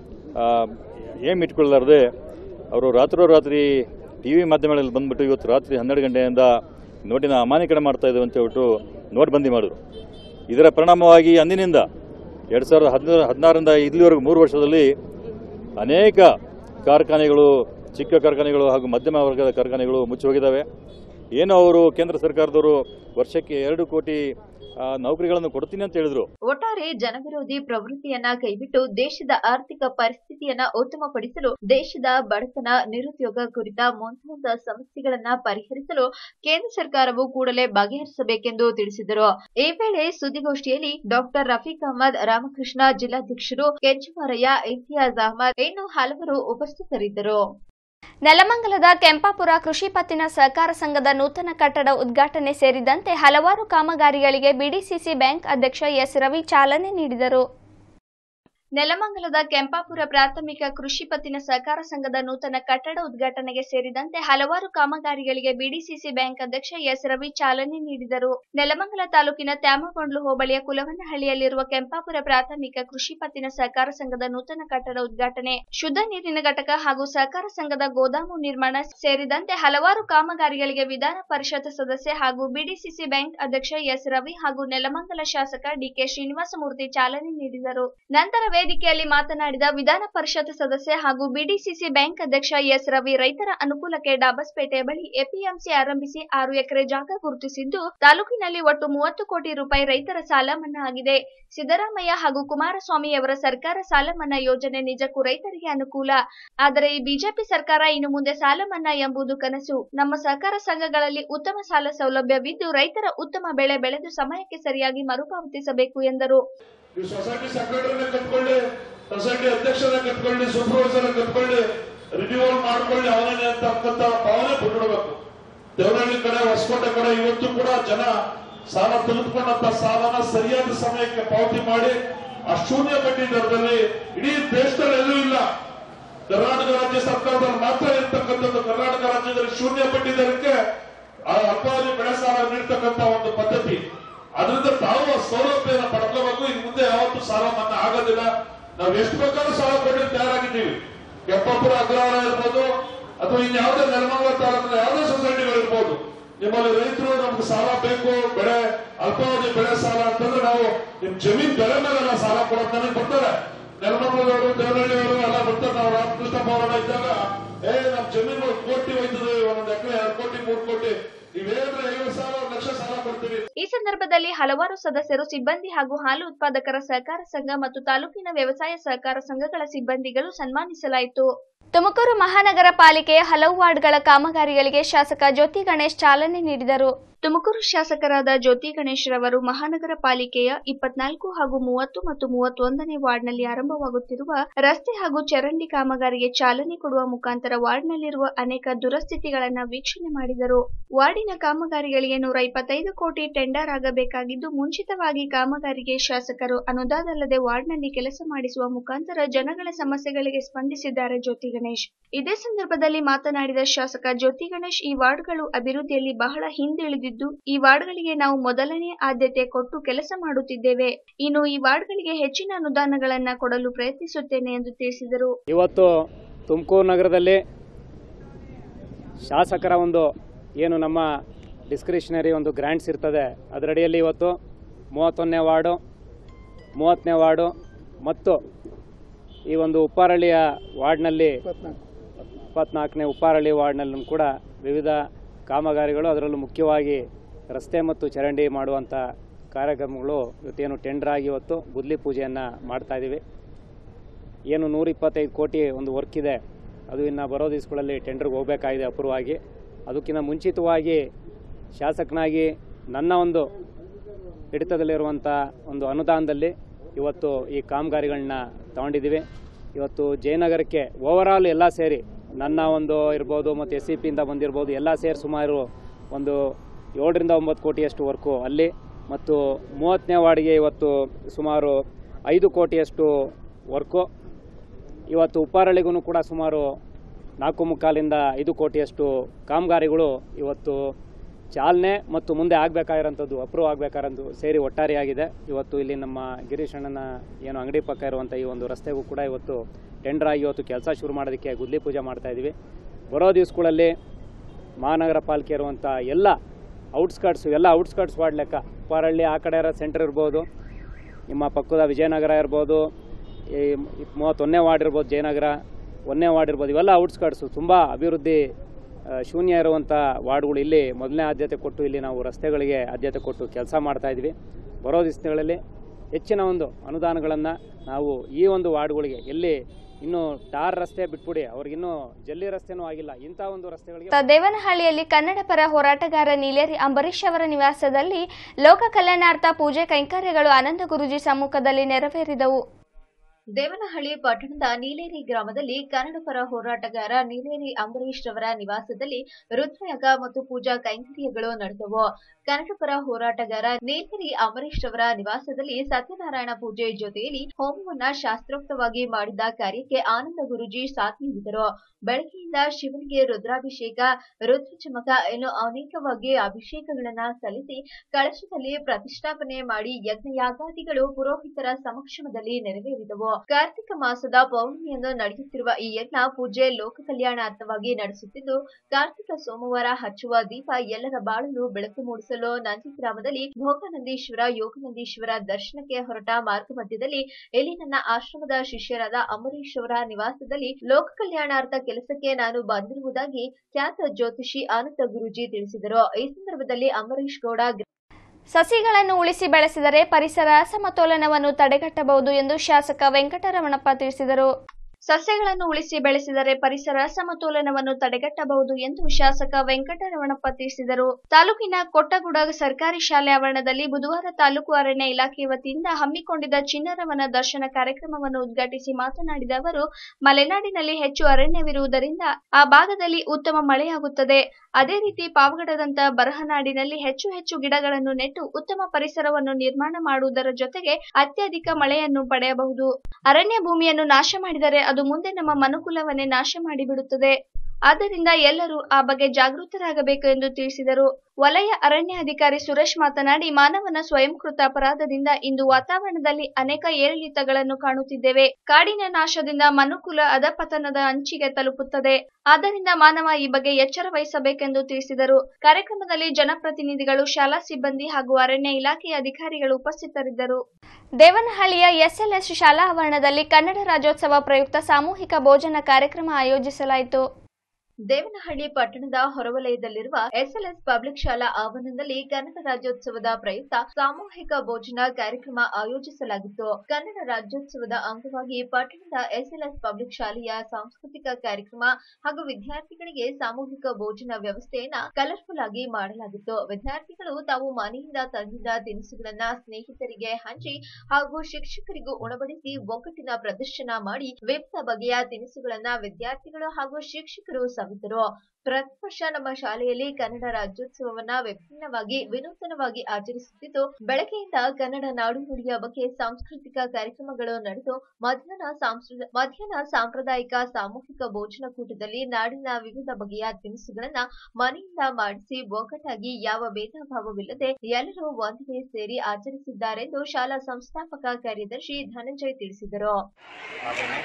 ಏಮ್ ಇಟ್ಕೊಳ್ಳಾರದೆ ಅವರು ರಾತ್ರೋರಾತ್ರಿ ಟಿ ವಿ ಮಾಧ್ಯಮಗಳಲ್ಲಿ ಬಂದ್ಬಿಟ್ಟು ಇವತ್ತು ರಾತ್ರಿ ಹನ್ನೆರಡು ಗಂಟೆಯಿಂದ ನೋಟಿನ ಅಮಾನ್ಯೀಕರಣ ಮಾಡ್ತಾ ಇದ್ದೇವೆ ಅಂತ ಹೇಳ್ಬಿಟ್ಟು ನೋಟ್ಬಂದಿ ಮಾಡಿದ್ರು ಇದರ ಪರಿಣಾಮವಾಗಿ ಅಂದಿನಿಂದ ಎರಡು ಸಾವಿರದ ಹದಿನಾರು ಹದಿನಾರರಿಂದ ಇಲ್ಲಿವರೆಗೂ ಮೂರು ವರ್ಷದಲ್ಲಿ ಅನೇಕ ಕಾರ್ಖಾನೆಗಳು ಚಿಕ್ಕ ಕಾರ್ಖಾನೆಗಳು ಹಾಗೂ ಮಧ್ಯಮ ವರ್ಗದ ಕಾರ್ಖಾನೆಗಳು ಮುಚ್ಚಿ ಹೋಗಿದ್ದಾವೆ ಏನು ಅವರು ಕೇಂದ್ರ ಸರ್ಕಾರದವರು ವರ್ಷಕ್ಕೆ ಎರಡು ಕೋಟಿ ಆ, ನೌಕರಿಗಳನ್ನು ಕೊಡ್ತೀನಿ ಅಂತ ಹೇಳಿದ್ರು ಒಟ್ಟಾರೆ ಜನವಿರೋಧಿ ಪ್ರವೃತ್ತಿಯನ್ನ ಕೈಬಿಟ್ಟು ದೇಶದ ಆರ್ಥಿಕ ಪರಿಸ್ಥಿತಿಯನ್ನ ಉತ್ತಮಪಡಿಸಲು ದೇಶದ ಬಡತನ ನಿರುದ್ಯೋಗ ಕುರಿತ ಮುಂತಾದ ಸಮಸ್ಯೆಗಳನ್ನ ಪರಿಹರಿಸಲು ಕೇಂದ್ರ ಸರ್ಕಾರವು ಕೂಡಲೇ ಬಗೆಹರಿಸಬೇಕೆಂದು ತಿಳಿಸಿದರು ಈ ವೇಳೆ ಸುದ್ದಿಗೋಷ್ಠಿಯಲ್ಲಿ ಡಾಕ್ಟರ್ ರಫೀಕ್ ಅಹಮದ್ ರಾಮಕೃಷ್ಣ ಜಿಲ್ಲಾಧ್ಯಕ್ಷರು ಕೆಂಚಮಾರಯ್ಯ ಇಮ್ತಿಯಾಜ್ ಅಹಮದ್ ಇನ್ನು ಹಲವರು ಉಪಸ್ಥಿತರಿದ್ದರು ನೆಲಮಂಗಲದ ಕೆಂಪಾಪುರ ಕೃಷಿ ಪತ್ತಿನ ಸಹಕಾರ ಸಂಘದ ನೂತನ ಕಟ್ಟಡ ಉದ್ಘಾಟನೆ ಸೇರಿದಂತೆ ಹಲವಾರು ಕಾಮಗಾರಿಗಳಿಗೆ ಬಿಡಿಸಿಸಿ ಬ್ಯಾಂಕ್ ಅಧ್ಯಕ್ಷ ಎಸ್ ರವಿ ಚಾಲನೆ ನೀಡಿದರು ನೆಲಮಂಗಲದ ಕೆಂಪಾಪುರ ಪ್ರಾಥಮಿಕ ಕೃಷಿ ಪತ್ತಿನ ಸಹಕಾರ ಸಂಘದ ನೂತನ ಕಟ್ಟಡ ಉದ್ಘಾಟನೆಗೆ ಸೇರಿದಂತೆ ಹಲವಾರು ಕಾಮಗಾರಿಗಳಿಗೆ ಬಿಡಿಸಿಸಿ ಬ್ಯಾಂಕ್ ಅಧ್ಯಕ್ಷ ಎಸ್ ರವಿ ಚಾಲನೆ ನೀಡಿದರು ನೆಲಮಂಗಲ ತಾಲೂಕಿನ ತ್ಯಾಮಗೊಂಡ್ಲು ಹೋಬಳಿಯ ಕುಲವನಹಳ್ಳಿಯಲ್ಲಿರುವ ಕೆಂಪಾಪುರ ಪ್ರಾಥಮಿಕ ಕೃಷಿ ಪತ್ತಿನ ಸಹಕಾರ ಸಂಘದ ನೂತನ ಕಟ್ಟಡ ಉದ್ಘಾಟನೆ ಶುದ್ಧ ನೀರಿನ ಘಟಕ ಹಾಗೂ ಸಹಕಾರ ಸಂಘದ ಗೋದಾಮು ನಿರ್ಮಾಣ ಸೇರಿದಂತೆ ಹಲವಾರು ಕಾಮಗಾರಿಗಳಿಗೆ ವಿಧಾನ ಪರಿಷತ್ ಸದಸ್ಯ ಹಾಗೂ ಬಿಡಿಸಿಸಿ ಬ್ಯಾಂಕ್ ಅಧ್ಯಕ್ಷ ಎಸ್ ರವಿ ಹಾಗೂ ನೆಲಮಂಗಲ ಶಾಸಕ ಡಿಕೆ ಶ್ರೀನಿವಾಸಮೂರ್ತಿ ಚಾಲನೆ ನೀಡಿದರು ನಂತರ ವೇದಿಕೆಯಲ್ಲಿ ಮಾತನಾಡಿದ ವಿಧಾನ ಪರಿಷತ್ ಸದಸ್ಯ ಹಾಗೂ ಬಿಡಿಸಿಸಿ ಬ್ಯಾಂಕ್ ಅಧ್ಯಕ್ಷ ಎಸ್ ರವಿ ರೈತರ ಅನುಕೂಲಕ್ಕೆ ಡಾಬಸ್ಪೇಟೆ ಬಳಿ ಎಪಿಎಂಸಿ ಆರಂಭಿಸಿ ಆರು ಎಕರೆ ಜಾಗ ಗುರುತಿಸಿದ್ದು ತಾಲೂಕಿನಲ್ಲಿ ಒಟ್ಟು ಮೂವತ್ತು ಕೋಟಿ ರೂಪಾಯಿ ರೈತರ ಸಾಲ ಮನ್ನಾ ಆಗಿದೆ ಸಿದ್ದರಾಮಯ್ಯ ಹಾಗೂ ಕುಮಾರಸ್ವಾಮಿಯವರ ಸರ್ಕಾರ ಸಾಲ ಮನ್ನಾ ಯೋಜನೆ ನಿಜಕ್ಕೂ ರೈತರಿಗೆ ಅನುಕೂಲ ಆದರೆ ಈ ಬಿಜೆಪಿ ಸರ್ಕಾರ ಇನ್ನು ಮುಂದೆ ಸಾಲ ಮನ್ನಾ ಎಂಬುದು ಕನಸು ನಮ್ಮ ಸಹಕಾರ ಸಂಘಗಳಲ್ಲಿ ಉತ್ತಮ ಸಾಲ ಸೌಲಭ್ಯವಿದ್ದು ರೈತರ ಉತ್ತಮ ಬೆಳೆ ಬೆಳೆದು ಸಮಯಕ್ಕೆ ಸರಿಯಾಗಿ ಮರುಪಾವತಿಸಬೇಕು ಎಂದರು ನೀವು ಸೊಸೈಟಿ ಸೆಕ್ರೆಟರಿನ ಕತ್ಕೊಳ್ಳಿ ಸೊಸೈಟಿ ಅಧ್ಯಕ್ಷರನ್ನ ಕತ್ಕೊಳ್ಳಿ ಸೂಪರ್ವೈಸರ್ ಕತ್ಕೊಳ್ಳಿ ರಿನ್ಯೂವಲ್ ಮಾಡ್ಕೊಳ್ಳಿ ಅವನೇ ಅಂತಕ್ಕಂಥ ಭಾವನೆ ಬಿಟ್ಬಿಡ್ಬೇಕು ದೇವನಹಳ್ಳಿ ಕಡೆ ಹೊಸಕೋಟೆ ಕಡೆ ಇವತ್ತು ಕೂಡ ಜನ ಸಾಲ ತೆಗೆದುಕೊಂಡಂತ ಸಾಲನ ಸರಿಯಾದ ಸಮಯಕ್ಕೆ ಪಾವತಿ ಮಾಡಿ ಆ ಶೂನ್ಯ ಬಡ್ಡಿ ದರದಲ್ಲಿ ಇಡೀ ದೇಶದಲ್ಲಿ ಎಲ್ಲೂ ಇಲ್ಲ ಕರ್ನಾಟಕ ರಾಜ್ಯ ಸರ್ಕಾರದಲ್ಲಿ ಮಾತ್ರ ಇರ್ತಕ್ಕಂಥದ್ದು ಕರ್ನಾಟಕ ರಾಜ್ಯದಲ್ಲಿ ಶೂನ್ಯ ಬಡ್ಡಿ ದರಕ್ಕೆ ಆ ಅಲ್ಪಾವಧಿ ಬೆಳೆ ಸಾಲ ನೀಡ್ತಕ್ಕಂಥ ಒಂದು ಪದ್ಧತಿ ಅದರಿಂದ ತಾವು ಆ ಸೌಲಭ್ಯನ ಪಡ್ಕೋಬೇಕು ಇನ್ನು ಮುಂದೆ ಯಾವತ್ತೂ ಸಾಲ ಮನ್ನಾ ಆಗೋದಿಲ್ಲ ನಾವು ಎಷ್ಟು ಬೇಕಾದ್ರೂ ಸಾಲ ಕೊಡಲಿಕ್ಕೆ ತಯಾರಾಗಿದ್ದೀವಿ ಕೆಂಪಾಪುರ ಅಗ್ರಹಾರ ಇರ್ಬೋದು ಅಥವಾ ಇನ್ಯಾವುದೇ ನೆಲಮಂಗಲ ತಾಲೂಕಿನ ಯಾವುದೇ ಸೊಸೈಟಿಗಳು ಇರ್ಬೋದು ನಿಮ್ಮಲ್ಲಿ ರೈತರು ನಮ್ಗೆ ಸಾಲ ಬೇಕು ಬೆಳೆ ಅಲ್ಪಾವಧಿ ಬೆಳೆ ಸಾಲ ಅಂತಂದ್ರೆ ನಾವು ನಿಮ್ ಜಮೀನ್ ಬೆಲೆ ಮೇಲೆಲ್ಲ ಸಾಲ ಕೊಡೋದು ನನಗೆ ಬರ್ತಾರೆ ನೆಲಮಂಗಲದವರು ದೇವನಹಳ್ಳಿಯವರು ಎಲ್ಲ ಬರ್ತಾರೆ ನಾವು ರಾಮಕೃಷ್ಣ ಭವನ ಇದ್ದಾಗ ಏ ನಮ್ ಜಮೀನು ಕೋಟಿ ಹೋಯ್ತದೆ ಒಂದೊಂದು ಎಕರೆ ಎರಡು ಕೋಟಿ ಮೂರು ಕೋಟಿ ನೀವೇನ್ರೆ ಐವತ್ತು ಸಾವಿರ ಒಂದು ಲಕ್ಷ ಲಕ್ಷ ಸಾಲ ಕೊಡ್ತೀವಿ ಈ ಸಂದರ್ಭದಲ್ಲಿ ಹಲವಾರು ಸದಸ್ಯರು ಸಿಬ್ಬಂದಿ ಹಾಗೂ ಹಾಲು ಉತ್ಪಾದಕರ ಸಹಕಾರ ಸಂಘ ಮತ್ತು ತಾಲೂಕಿನ ವ್ಯವಸಾಯ ಸಹಕಾರ ಸಂಘಗಳ ಸಿಬ್ಬಂದಿಗಳು ಸನ್ಮಾನಿಸಲಾಯಿತು ತುಮಕೂರು ಮಹಾನಗರ ಪಾಲಿಕೆಯ ಹಲವು ವಾರ್ಡ್ಗಳ ಕಾಮಗಾರಿಗಳಿಗೆ ಶಾಸಕ ಜ್ಯೋತಿ ಗಣೇಶ್ ಚಾಲನೆ ನೀಡಿದರು ತುಮಕೂರು ಶಾಸಕರಾದ ಜ್ಯೋತಿ ಗಣೇಶ್ ರವರು ಮಹಾನಗರ ಪಾಲಿಕೆಯ ಇಪ್ಪತ್ನಾಲ್ಕು ಹಾಗೂ ಮೂವತ್ತು ಮತ್ತು ಮೂವತ್ತೊಂದನೇ ವಾರ್ಡ್ನಲ್ಲಿ ಆರಂಭವಾಗುತ್ತಿರುವ ರಸ್ತೆ ಹಾಗೂ ಚರಂಡಿ ಕಾಮಗಾರಿಗೆ ಚಾಲನೆ ಕೊಡುವ ಮುಖಾಂತರ ವಾರ್ಡ್ನಲ್ಲಿರುವ ಅನೇಕ ದುರಸ್ಥಿತಿಗಳನ್ನು ವೀಕ್ಷಣೆ ಮಾಡಿದರು ವಾರ್ಡಿನ ಕಾಮಗಾರಿಗಳಿಗೆ ನೂರ ಇಪ್ಪತ್ತೈದು ಕೋಟಿ ಟೆಂಡರ್ ಆಗಬೇಕಾಗಿದ್ದು ಮುಂಚಿತವಾಗಿ ಕಾಮಗಾರಿಗೆ ಶಾಸಕರು ಅನುದಾನಲ್ಲದೆ ವಾರ್ಡ್ನಲ್ಲಿ ಕೆಲಸ ಮಾಡಿಸುವ ಮುಖಾಂತರ ಜನಗಳ ಸಮಸ್ಯೆಗಳಿಗೆ ಸ್ಪಂದಿಸಿದ್ದಾರೆ ಜ್ಯೋತಿ ಗಣೇಶ್ ಇದೇ ಸಂದರ್ಭದಲ್ಲಿ ಮಾತನಾಡಿದ ಶಾಸಕ ಜ್ಯೋತಿ ಗಣೇಶ್ ಈ ವಾರ್ಡ್ಗಳು ಅಭಿವೃದ್ಧಿಯಲ್ಲಿ ಬಹಳ ಹಿಂದುಳಿದಿದ್ದು ಈ ವಾರ್ಡ್ಗಳಿಗೆ ನಾವು ಮೊದಲನೇ ಆದ್ಯತೆ ಕೊಟ್ಟು ಕೆಲಸ ಮಾಡುತ್ತಿದ್ದೇವೆ ಇನ್ನು ಈ ವಾರ್ಡ್ಗಳಿಗೆ ಹೆಚ್ಚಿನ ಅನುದಾನಗಳನ್ನ ಕೊಡಲು ಪ್ರಯತ್ನಿಸುತ್ತೇನೆ ಎಂದು ತಿಳಿಸಿದರು ಇವತ್ತು ತುಮಕೂರು ನಗರದಲ್ಲಿ ಶಾಸಕರ ಒಂದು ಏನು ನಮ್ಮ ಡಿಸ್ಕ್ರಿಷನರಿ ಒಂದು ಗ್ರ್ಯಾಂಟ್ಸ್ ಇರ್ತದೆ ಅದರಡಿಯಲ್ಲಿ ಇವತ್ತು ಮೂವತ್ತೊಂದನೇ ವಾರ್ಡು ಮೂವತ್ತನೇ ವಾರ್ಡು ಮತ್ತು ಈ ಒಂದು ಉಪ್ಪಾರಳ್ಳಿಯ ವಾರ್ಡ್ನಲ್ಲಿ ಇಪ್ಪತ್ನಾಲ್ಕನೇ ಉಪ್ಪಾರಳ್ಳಿ ವಾರ್ಡ್ನಲ್ಲೂ ಕೂಡ ವಿವಿಧ ಕಾಮಗಾರಿಗಳು ಅದರಲ್ಲೂ ಮುಖ್ಯವಾಗಿ ರಸ್ತೆ ಮತ್ತು ಚರಂಡಿ ಮಾಡುವಂಥ ಕಾರ್ಯಕ್ರಮಗಳು ಇವತ್ತೇನು ಟೆಂಡರ್ ಆಗಿ ಇವತ್ತು ಗುದ್ಲಿ ಪೂಜೆಯನ್ನು ಮಾಡ್ತಾ ಇದ್ದೀವಿ ಏನು ನೂರ ಇಪ್ಪತ್ತೈದು ಕೋಟಿ ಒಂದು ವರ್ಕ್ ಇದೆ ಅದು ಇನ್ನು ಬರೋ ದಿವಸಗಳಲ್ಲಿ ಟೆಂಡರ್ಗೆ ಹೋಗಬೇಕಾಗಿದೆ ಅಪೂರ್ವವಾಗಿ ಅದಕ್ಕಿಂತ ಮುಂಚಿತವಾಗಿ ಶಾಸಕನಾಗಿ ನನ್ನ ಒಂದು ಹಿಡಿತದಲ್ಲಿರುವಂಥ ಒಂದು ಅನುದಾನದಲ್ಲಿ ಇವತ್ತು ಈ ಕಾಮಗಾರಿಗಳನ್ನ ತಗೊಂಡಿದ್ದೀವಿ ಇವತ್ತು ಜಯನಗರಕ್ಕೆ ಓವರಾಲ್ ಎಲ್ಲ ಸೇರಿ ನನ್ನ ಒಂದು ಇರ್ಬೋದು ಮತ್ತು ಎಸ್ ಸಿ ಪಿಯಿಂದ ಬಂದಿರ್ಬೋದು ಎಲ್ಲ ಸೇರಿ ಸುಮಾರು ಒಂದು ಏಳರಿಂದ ಒಂಬತ್ತು ಕೋಟಿಯಷ್ಟು ವರ್ಕು ಅಲ್ಲಿ ಮತ್ತು ಮೂವತ್ತನೇ ವಾರ್ಡ್ಗೆ ಇವತ್ತು ಸುಮಾರು ಐದು ಕೋಟಿಯಷ್ಟು ವರ್ಕು ಇವತ್ತು ಉಪ್ಪಾರಳ್ಳಿಗೂ ಕೂಡ ಸುಮಾರು ನಾಲ್ಕು ಮುಕ್ಕಾಲಿಂದ ಐದು ಕೋಟಿಯಷ್ಟು ಕಾಮಗಾರಿಗಳು ಇವತ್ತು ಚಾಲನೆ ಮತ್ತು ಮುಂದೆ ಆಗಬೇಕಾಗಿರೋಂಥದ್ದು ಅಪ್ರೂವ್ ಆಗಬೇಕಾರಂದು ಸೇರಿ ಒಟ್ಟಾರೆಯಾಗಿದೆ ಇವತ್ತು ಇಲ್ಲಿ ನಮ್ಮ ಗಿರೀಶ್ ಅಣ್ಣನ ಏನು ಅಂಗಡಿ ಪಕ್ಕ ಇರುವಂಥ ಈ ಒಂದು ರಸ್ತೆಗೂ ಕೂಡ ಇವತ್ತು ಟೆಂಡರ್ ಆಗಿ ಇವತ್ತು ಕೆಲಸ ಶುರು ಮಾಡೋದಕ್ಕೆ ಗುದ್ಲಿ ಪೂಜೆ ಮಾಡ್ತಾ ಇದ್ದೀವಿ ಬರೋ ದಿವಸಗಳಲ್ಲಿ ಮಹಾನಗರ ಪಾಲಿಕೆ ಇರುವಂಥ ಎಲ್ಲ ಔಟ್ಸ್ಕಟ್ಸು ಎಲ್ಲ ಔಟ್ಸ್ಕಟ್ಸ್ ವಾರ್ಡ್ ಲೆಕ್ಕ ಉಪ್ಪಾರಳ್ಳಿ ಆ ಕಡೆ ಇರೋ ಸೆಂಟರ್ ಇರ್ಬೋದು ನಿಮ್ಮ ಪಕ್ಕದ ವಿಜಯನಗರ ಇರ್ಬೋದು ಈ ಮೂವತ್ತೊಂದನೇ ವಾರ್ಡ್ ಇರ್ಬೋದು ಜಯನಗರ ಒಂದನೇ ವಾರ್ಡ್ ಇರ್ಬೋದು ಇವೆಲ್ಲ ಔಟ್ಸ್ಕಟ್ಸು ತುಂಬ ಅಭಿವೃದ್ಧಿ ಆ, ಶೂನ್ಯ ಇರುವಂಥ ವಾರ್ಡ್ಗಳು ಇಲ್ಲಿ ಮೊದಲನೇ ಆದ್ಯತೆ ಕೊಟ್ಟು ಇಲ್ಲಿ ನಾವು ರಸ್ತೆಗಳಿಗೆ ಆದ್ಯತೆ ಕೊಟ್ಟು ಕೆಲಸ ಮಾಡ್ತಾ ಇದ್ವಿ ಬರೋ ದಿವಸಗಳಲ್ಲಿ ಹೆಚ್ಚಿನ ಒಂದು ಅನುದಾನಗಳನ್ನು ನಾವು ಈ ಒಂದು ವಾರ್ಡ್ಗಳಿಗೆ ಎಲ್ಲಿ ಇನ್ನೂ ಟಾರ್ ರಸ್ತೆ ಬಿಟ್ಬಿಡಿ ಅವ್ರಿಗಿನ್ನೂ ಜಲ್ಲಿ ರಸ್ತೆನೂ ಆಗಿಲ್ಲ ಇಂಥ ಒಂದು ರಸ್ತೆಗಳಿಗೆ ದೇವನಹಳ್ಳಿಯಲ್ಲಿ ಕನ್ನಡ ಪರ ಹೋರಾಟಗಾರ ನೀಲೇರಿ ಅಂಬರೀಶ್ ಅವರ ನಿವಾಸದಲ್ಲಿ ಲೋಕ ಕಲ್ಯಾಣಾರ್ಥ ಪೂಜೆ ಕೈಂಕರ್ಯಗಳು ಆನಂದ ಗುರುಜಿ ಸಮ್ಮುಖದಲ್ಲಿ ನೆರವೇರಿದವು ದೇವನಹಳ್ಳಿ ಪಟ್ಟಣದ ನೀಲೇರಿ ಗ್ರಾಮದಲ್ಲಿ ಕನ್ನಡ ಪರ ಹೋರಾಟಗಾರ ನೀಲೇರಿ ಅಂಬರೀಶ್ ರವರ ನಿವಾಸದಲ್ಲಿ ರುದ್ರಯಾಗ ಮತ್ತು ಪೂಜಾ ಕೈಂಕರ್ಯಗಳು ನಡೆದವು ಕನ್ನಡ ಪರ ಹೋರಾಟಗಾರ ನೀಲೇರಿ ಅಂಬರೀಶ್ ರವರ ನಿವಾಸದಲ್ಲಿ ಸತ್ಯನಾರಾಯಣ ಪೂಜೆ ಜೊತೆಯಲ್ಲಿ ಹೋಮವನ್ನ ಶಾಸ್ತ್ರೋಕ್ತವಾಗಿ ಮಾಡಿದ ಕಾರ್ಯಕ್ಕೆ ಆನಂದ ಗುರುಜಿ ಸಾಥ್ ನೀಡಿದರು ಬೆಳಗ್ಗೆಯಿಂದ ಶಿವನಿಗೆ ರುದ್ರಾಭಿಷೇಕ ರುದ್ರಚಮಕ ಇನ್ನು ಅನೇಕವಾಗಿ ಅಭಿಷೇಕಗಳನ್ನ ಸಲ್ಲಿಸಿ ಕಳಶದಲ್ಲಿ ಪ್ರತಿಷ್ಠಾಪನೆ ಮಾಡಿ ಯಜ್ಞಯಾಗಾದಿಗಳು ಪುರೋಹಿತರ ಸಮಕ್ಷಮದಲ್ಲಿ ನೆರವೇರಿದವು ಕಾರ್ತಿಕ ಮಾಸದ ಪೌರ್ಣಿಮೆಯಂದು ನಡೆಯುತ್ತಿರುವ ಈ ಯಜ್ಞ ಪೂಜೆ ಲೋಕ ಕಲ್ಯಾಣಾರ್ಥವಾಗಿ ನಡೆಸುತ್ತಿದ್ದು ಕಾರ್ತಿಕ ಸೋಮವಾರ ಹಚ್ಚುವ ದೀಪ ಎಲ್ಲರ ಬಾಳಲು ಬೆಳಕು ಮೂಡಿಸಲು ನಂದಿ ಗ್ರಾಮದಲ್ಲಿ ಭೋಗನಂದೀಶ್ವರ ಯೋಗನಂದೀಶ್ವರ ದರ್ಶನಕ್ಕೆ ಹೊರಟ ಮಾರ್ಗ ಮಧ್ಯದಲ್ಲಿ ಇಲ್ಲಿ ನನ್ನ ಆಶ್ರಮದ ಶಿಷ್ಯರಾದ ಅಂಬರೀಶ್ ಅವರ ನಿವಾಸದಲ್ಲಿ ಲೋಕ ಕಲ್ಯಾಣಾರ್ಥ ಕೆಲಸಕ್ಕೆ ನಾನು ಬಂದಿರುವುದಾಗಿ ಖ್ಯಾತ ಜ್ಯೋತಿಷಿ ಆನಂದ ಗುರುಜಿ ತಿಳಿಸಿದರು ಈ ಸಂದರ್ಭದಲ್ಲಿ ಅಂಬರೀಶ್ ಗೌಡ ಸಸಿಗಳನ್ನು ಉಳಿಸಿ ಬೆಳೆಸಿದರೆ ಪರಿಸರ ಅಸಮತೋಲನವನ್ನು ತಡೆಗಟ್ಟಬಹುದು ಎಂದು ಶಾಸಕ ವೆಂಕಟರಮಣಪ್ಪ ತಿಳಿಸಿದರು ಸಸ್ಯಗಳನ್ನು ಉಳಿಸಿ ಬೆಳೆಸಿದರೆ ಪರಿಸರ ಅಸಮತೋಲನವನ್ನು ತಡೆಗಟ್ಟಬಹುದು ಎಂದು ಶಾಸಕ ವೆಂಕಟರಮಣಪ್ಪ ತಿಳಿಸಿದರು ತಾಲೂಕಿನ ಕೊಟ್ಟಗುಡ ಸರ್ಕಾರಿ ಶಾಲೆ ಆವರಣದಲ್ಲಿ ಬುಧವಾರ ತಾಲೂಕು ಅರಣ್ಯ ಇಲಾಖೆ ವತಿಯಿಂದ ಹಮ್ಮಿಕೊಂಡಿದ್ದ ಚಿನ್ನರವನ ದರ್ಶನ ಕಾರ್ಯಕ್ರಮವನ್ನು ಉದ್ಘಾಟಿಸಿ ಮಾತನಾಡಿದ ಅವರು ಮಲೆನಾಡಿನಲ್ಲಿ ಹೆಚ್ಚು ಅರಣ್ಯವಿರುವುದರಿಂದ ಆ ಭಾಗದಲ್ಲಿ ಉತ್ತಮ ಮಳೆಯಾಗುತ್ತದೆ ಅದೇ ರೀತಿ ಪಾವಗಡದಂತ ಬರಹನಾಡಿನಲ್ಲಿ ಹೆಚ್ಚು ಹೆಚ್ಚು ಗಿಡಗಳನ್ನು ನೆಟ್ಟು ಉತ್ತಮ ಪರಿಸರವನ್ನು ನಿರ್ಮಾಣ ಮಾಡುವುದರ ಜೊತೆಗೆ ಅತ್ಯಧಿಕ ಮಳೆಯನ್ನು ಪಡೆಯಬಹುದು ಅರಣ್ಯ ಭೂಮಿಯನ್ನು ನಾಶ ಮಾಡಿದರೆ ಅದು ಮುಂದೆ ನಮ್ಮ ಮನುಕುಲವನ್ನೇ ನಾಶ ಮಾಡಿಬಿಡುತ್ತದೆ ಆದ್ದರಿಂದ ಎಲ್ಲರೂ ಆ ಬಗ್ಗೆ ಜಾಗೃತರಾಗಬೇಕು ಎಂದು ತಿಳಿಸಿದರು ವಲಯ ಅರಣ್ಯ ಅಧಿಕಾರಿ ಸುರೇಶ್ ಮಾತನಾಡಿ ಮಾನವನ ಸ್ವಯಂಕೃತ ಅಪರಾಧದಿಂದ ಇಂದು ವಾತಾವರಣದಲ್ಲಿ ಅನೇಕ ಏರಿಳಿತಗಳನ್ನು ಕಾಣುತ್ತಿದ್ದೇವೆ ಕಾಡಿನ ನಾಶದಿಂದ ಮನುಕುಲ ಅಧಪತನದ ಅಂಚಿಗೆ ತಲುಪುತ್ತದೆ ಆದ್ದರಿಂದ ಮಾನವ ಈ ಬಗ್ಗೆ ಎಚ್ಚರ ವಹಿಸಬೇಕೆಂದು ತಿಳಿಸಿದರು ಕಾರ್ಯಕ್ರಮದಲ್ಲಿ ಜನಪ್ರತಿನಿಧಿಗಳು ಶಾಲಾ ಸಿಬ್ಬಂದಿ ಹಾಗೂ ಅರಣ್ಯ ಇಲಾಖೆಯ ಅಧಿಕಾರಿಗಳು ಉಪಸ್ಥಿತರಿದ್ದರು ದೇವನಹಳ್ಳಿಯ ಎಸ್ಎಲ್ಎಸ್ ಶಾಲಾ ಆವರಣದಲ್ಲಿ ಕನ್ನಡ ರಾಜ್ಯೋತ್ಸವ ಪ್ರಯುಕ್ತ ಸಾಮೂಹಿಕ ಭೋಜನ ಕಾರ್ಯಕ್ರಮ ಆಯೋಜಿಸಲಾಯಿತು ದೇವನಹಳ್ಳಿ ಪಟ್ಟಣದ ಹೊರವಲಯದಲ್ಲಿರುವ ಎಸ್ಎಲ್ಎಸ್ ಪಬ್ಲಿಕ್ ಶಾಲಾ ಆವರಣದಲ್ಲಿ ಕನ್ನಡ ರಾಜ್ಯೋತ್ಸವದ ಪ್ರಯುಕ್ತ ಸಾಮೂಹಿಕ ಭೋಜನ ಕಾರ್ಯಕ್ರಮ ಆಯೋಜಿಸಲಾಗಿತ್ತು ಕನ್ನಡ ರಾಜ್ಯೋತ್ಸವದ ಅಂಗವಾಗಿ ಪಟ್ಟಣದ ಎಸ್ಎಲ್ಎಸ್ ಪಬ್ಲಿಕ್ ಶಾಲೆಯ ಸಾಂಸ್ಕೃತಿಕ ಕಾರ್ಯಕ್ರಮ ಹಾಗೂ ವಿದ್ಯಾರ್ಥಿಗಳಿಗೆ ಸಾಮೂಹಿಕ ಭೋಜನ ವ್ಯವಸ್ಥೆಯನ್ನ ಕಲರ್ಫುಲ್ ಆಗಿ ಮಾಡಲಾಗಿತ್ತು ವಿದ್ಯಾರ್ಥಿಗಳು ತಾವು ಮನೆಯಿಂದ ತಂದಿದ್ದ ತಿನಿಸುಗಳನ್ನ ಸ್ನೇಹಿತರಿಗೆ ಹಂಚಿ ಹಾಗೂ ಶಿಕ್ಷಕರಿಗೂ ಉಣಬಡಿಸಿ ಒಗ್ಗಟ್ಟಿನ ಪ್ರದರ್ಶನ ಮಾಡಿ ವಿವಿಧ ಬಗೆಯ ತಿನಿಸುಗಳನ್ನ ವಿದ್ಯಾರ್ಥಿಗಳು ಹಾಗೂ ಶಿಕ್ಷಕರು ಸವಿತರು ಪ್ರತಿ ವರ್ಷ ನಮ್ಮ ಶಾಲೆಯಲ್ಲಿ ಕನ್ನಡ ರಾಜ್ಯೋತ್ಸವವನ್ನ ವಿಭಿನ್ನವಾಗಿ ವಿನೂತನವಾಗಿ ಆಚರಿಸುತ್ತಿದ್ದು ಬೆಳಗ್ಗೆಯಿಂದ ಕನ್ನಡ ನಾಡು ನುಡಿಯ ಬಗ್ಗೆ ಸಾಂಸ್ಕೃತಿಕ ಕಾರ್ಯಕ್ರಮಗಳು ನಡೆದು ಮಧ್ಯಾಹ್ನ ಸಾಂಸ್ಕೃ ಮಧ್ಯಾಹ್ನ ಸಾಂಪ್ರದಾಯಿಕ ಸಾಮೂಹಿಕ ಭೋಜನ ಕೂಟದಲ್ಲಿ ನಾಡಿನ ವಿವಿಧ ಬಗೆಯ ತಿನಿಸುಗಳನ್ನ ಮನೆಯಿಂದ ಮಾಡಿಸಿ ಒಗ್ಗಟ್ಟಾಗಿ ಯಾವ ಭೇದ ಭಾವವಿಲ್ಲದೆ ಎಲ್ಲರೂ ಒಂದೆಡೆ ಸೇರಿ ಆಚರಿಸಿದ್ದಾರೆಂದು ಶಾಲಾ ಸಂಸ್ಥಾಪಕ ಕಾರ್ಯದರ್ಶಿ ಧನಂಜಯ್ ತಿಳಿಸಿದರು ಹಾಗೆಯೇ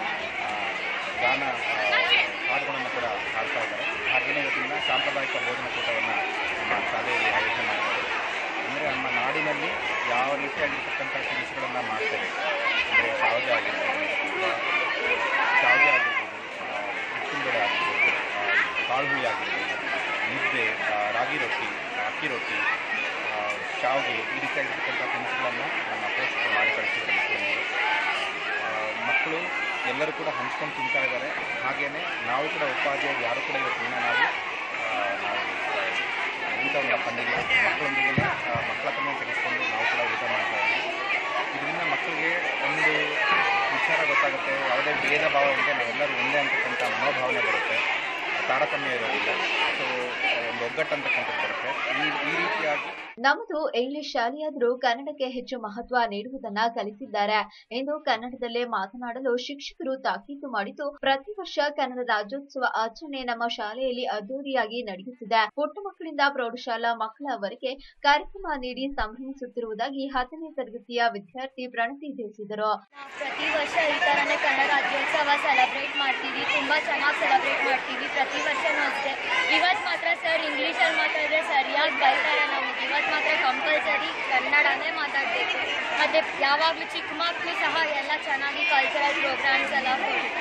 ಗಾನ ಹಾಡುಗಳನ್ನು ಕೂಡ ಹಾಡ್ತಾ ಇದ್ದಾರೆ ಹಾಗೆಯೇ ಇವತ್ತಿನ ಸಾಂಪ್ರದಾಯಿಕ ಭೋಜನ ಕೂಟವನ್ನು ನಮ್ಮ ಶಾಲೆಯಲ್ಲಿ ಆಯೋಜನೆ ಮಾಡ್ತಾರೆ ಅಂದರೆ ನಮ್ಮ ನಾಡಿನಲ್ಲಿ ಯಾವ ರೀತಿಯಾಗಿರ್ತಕ್ಕಂಥ ತಿನಿಸುಗಳನ್ನು ಮಾಡ್ತೇವೆ ಅಂದರೆ ಶಾವಿಗೆ ಆಗಿರ್ಬೋದು ಅಥವಾ ಶಾವಿಗೆ ಆಗಿರ್ಬೋದು ಉಪ್ಪಿನಬೇಳೆ ಆಗಿರ್ಬೋದು ಕಾಳು ಹುಳಿ ಆಗಿರ್ಬೋದು ಮುದ್ದೆ ಆ, ರಾಗಿ ರೊಟ್ಟಿ ಅಕ್ಕಿ ರೊಟ್ಟಿ ಆ, ಶಾವಿಗೆ ಈ ರೀತಿಯಾಗಿರ್ತಕ್ಕಂಥ ತಿನಿಸುಗಳನ್ನು ನಮ್ಮ ಪೋಷಕರು ಮಾಡಿ ಕಳಿಸಿದ್ದಾರೆ ಮಕ್ಕಳಿಗೆ ಆ, ಮಕ್ಕಳು ಎಲ್ಲರೂ ಕೂಡ ಹಂಚ್ಕೊಂಡು ತಿಂತಾ ಇದ್ದಾರೆ ಹಾಗೆಯೇ ನಾವು ಕೂಡ ಉಪಾಧಿಯಾಗಿ ಯಾರು ಕೂಡ ಇವತ್ತಿನ ನಾವು ಆ, ನಾವು ಆ, ಊಟವನ್ನು ತಂದಿಲ್ಲ ಮಕ್ಕಳೊಂದಿಗೆ ಮಕ್ಕಳ ಹತ್ರನೇ ತೆಗೆದುಕೊಂಡು ನಾವು ಕೂಡ ಊಟ ಮಾಡ್ತಾ ಇದ್ದೀವಿ ಇದರಿಂದ ಮಕ್ಕಳಿಗೆ ಒಂದು ವಿಚಾರ ಗೊತ್ತಾಗುತ್ತೆ ಯಾವುದೇ ಭೇದ ಭಾವ ಇಲ್ಲದೆ ನಾವೆಲ್ಲರೂ ಒಂದೇ ಅಂತಕ್ಕಂಥ ಮನೋಭಾವನೆ ಬರುತ್ತೆ ತಾರತಮ್ಯ ಇರೋದಿಲ್ಲ ಸೊ ಒಂದು ಒಗ್ಗಟ್ಟು ಅಂತಕ್ಕಂಥದ್ದು ಬರುತ್ತೆ ಈ ಈ ರೀತಿಯಾಗಿ ನಮ್ಮದು ಇಂಗ್ಲಿಷ್ ಶಾಲೆಯಾದರೂ ಕನ್ನಡಕ್ಕೆ ಹೆಚ್ಚು ಮಹತ್ವ ನೀಡುವುದನ್ನ ಕಲಿಸಿದ್ದಾರೆ ಎಂದು ಕನ್ನಡದಲ್ಲೇ ಮಾತನಾಡಲು ಶಿಕ್ಷಕರು ತಾಕೀತು ಮಾಡಿದ್ದು ಪ್ರತಿ ವರ್ಷ ಕನ್ನಡ ರಾಜ್ಯೋತ್ಸವ ಆಚರಣೆ ನಮ್ಮ ಶಾಲೆಯಲ್ಲಿ ಅದ್ದೂರಿಯಾಗಿ ನಡೆಯುತ್ತಿದೆ ಪುಟ್ಟ ಮಕ್ಕಳಿಂದ ಪ್ರೌಢಶಾಲಾ ಮಕ್ಕಳವರೆಗೆ ಕಾರ್ಯಕ್ರಮ ನೀಡಿ ಸಂಭ್ರಮಿಸುತ್ತಿರುವುದಾಗಿ ಹತ್ತನೇ ತರಗತಿಯ ವಿದ್ಯಾರ್ಥಿ ಪ್ರಣತಿ ತಿಳಿಸಿದರು ಪ್ರತಿ ವರ್ಷ ಈ ಥರನೇ ಕನ್ನಡ ರಾಜ್ಯೋತ್ಸವ ಸೆಲೆಬ್ರೇಟ್ ಮಾಡ್ತೀವಿ ತುಂಬ ಚೆನ್ನಾಗಿ ಸೆಲೆಬ್ರೇಟ್ ಮಾಡ್ತೀವಿ ಪ್ರತಿ ವರ್ಷನೂ ಅಷ್ಟೇ ಇವತ್ತು ಮಾತ್ರ ಸರ್ ಇಂಗ್ಲೀಷಲ್ಲಿ ಮಾತಾಡಿದ್ರೆ ಸರಿಯಾಗಿ ಬೈತಾರೆ ನಮಗೆ ಇವತ್ತು ಮಾತ್ರ ಕಂಪಲ್ಸರಿ ಕನ್ನಡನೇ ಮಾತಾಡಬೇಕು ಮತ್ತು ಯಾವಾಗಲೂ ಚಿಕ್ಕ ಮಕ್ಕಳು ಸಹ ಎಲ್ಲ ಚೆನ್ನಾಗಿ ಕಲ್ಚರಲ್ ಪ್ರೋಗ್ರಾಮ್ಸ್ ಎಲ್ಲ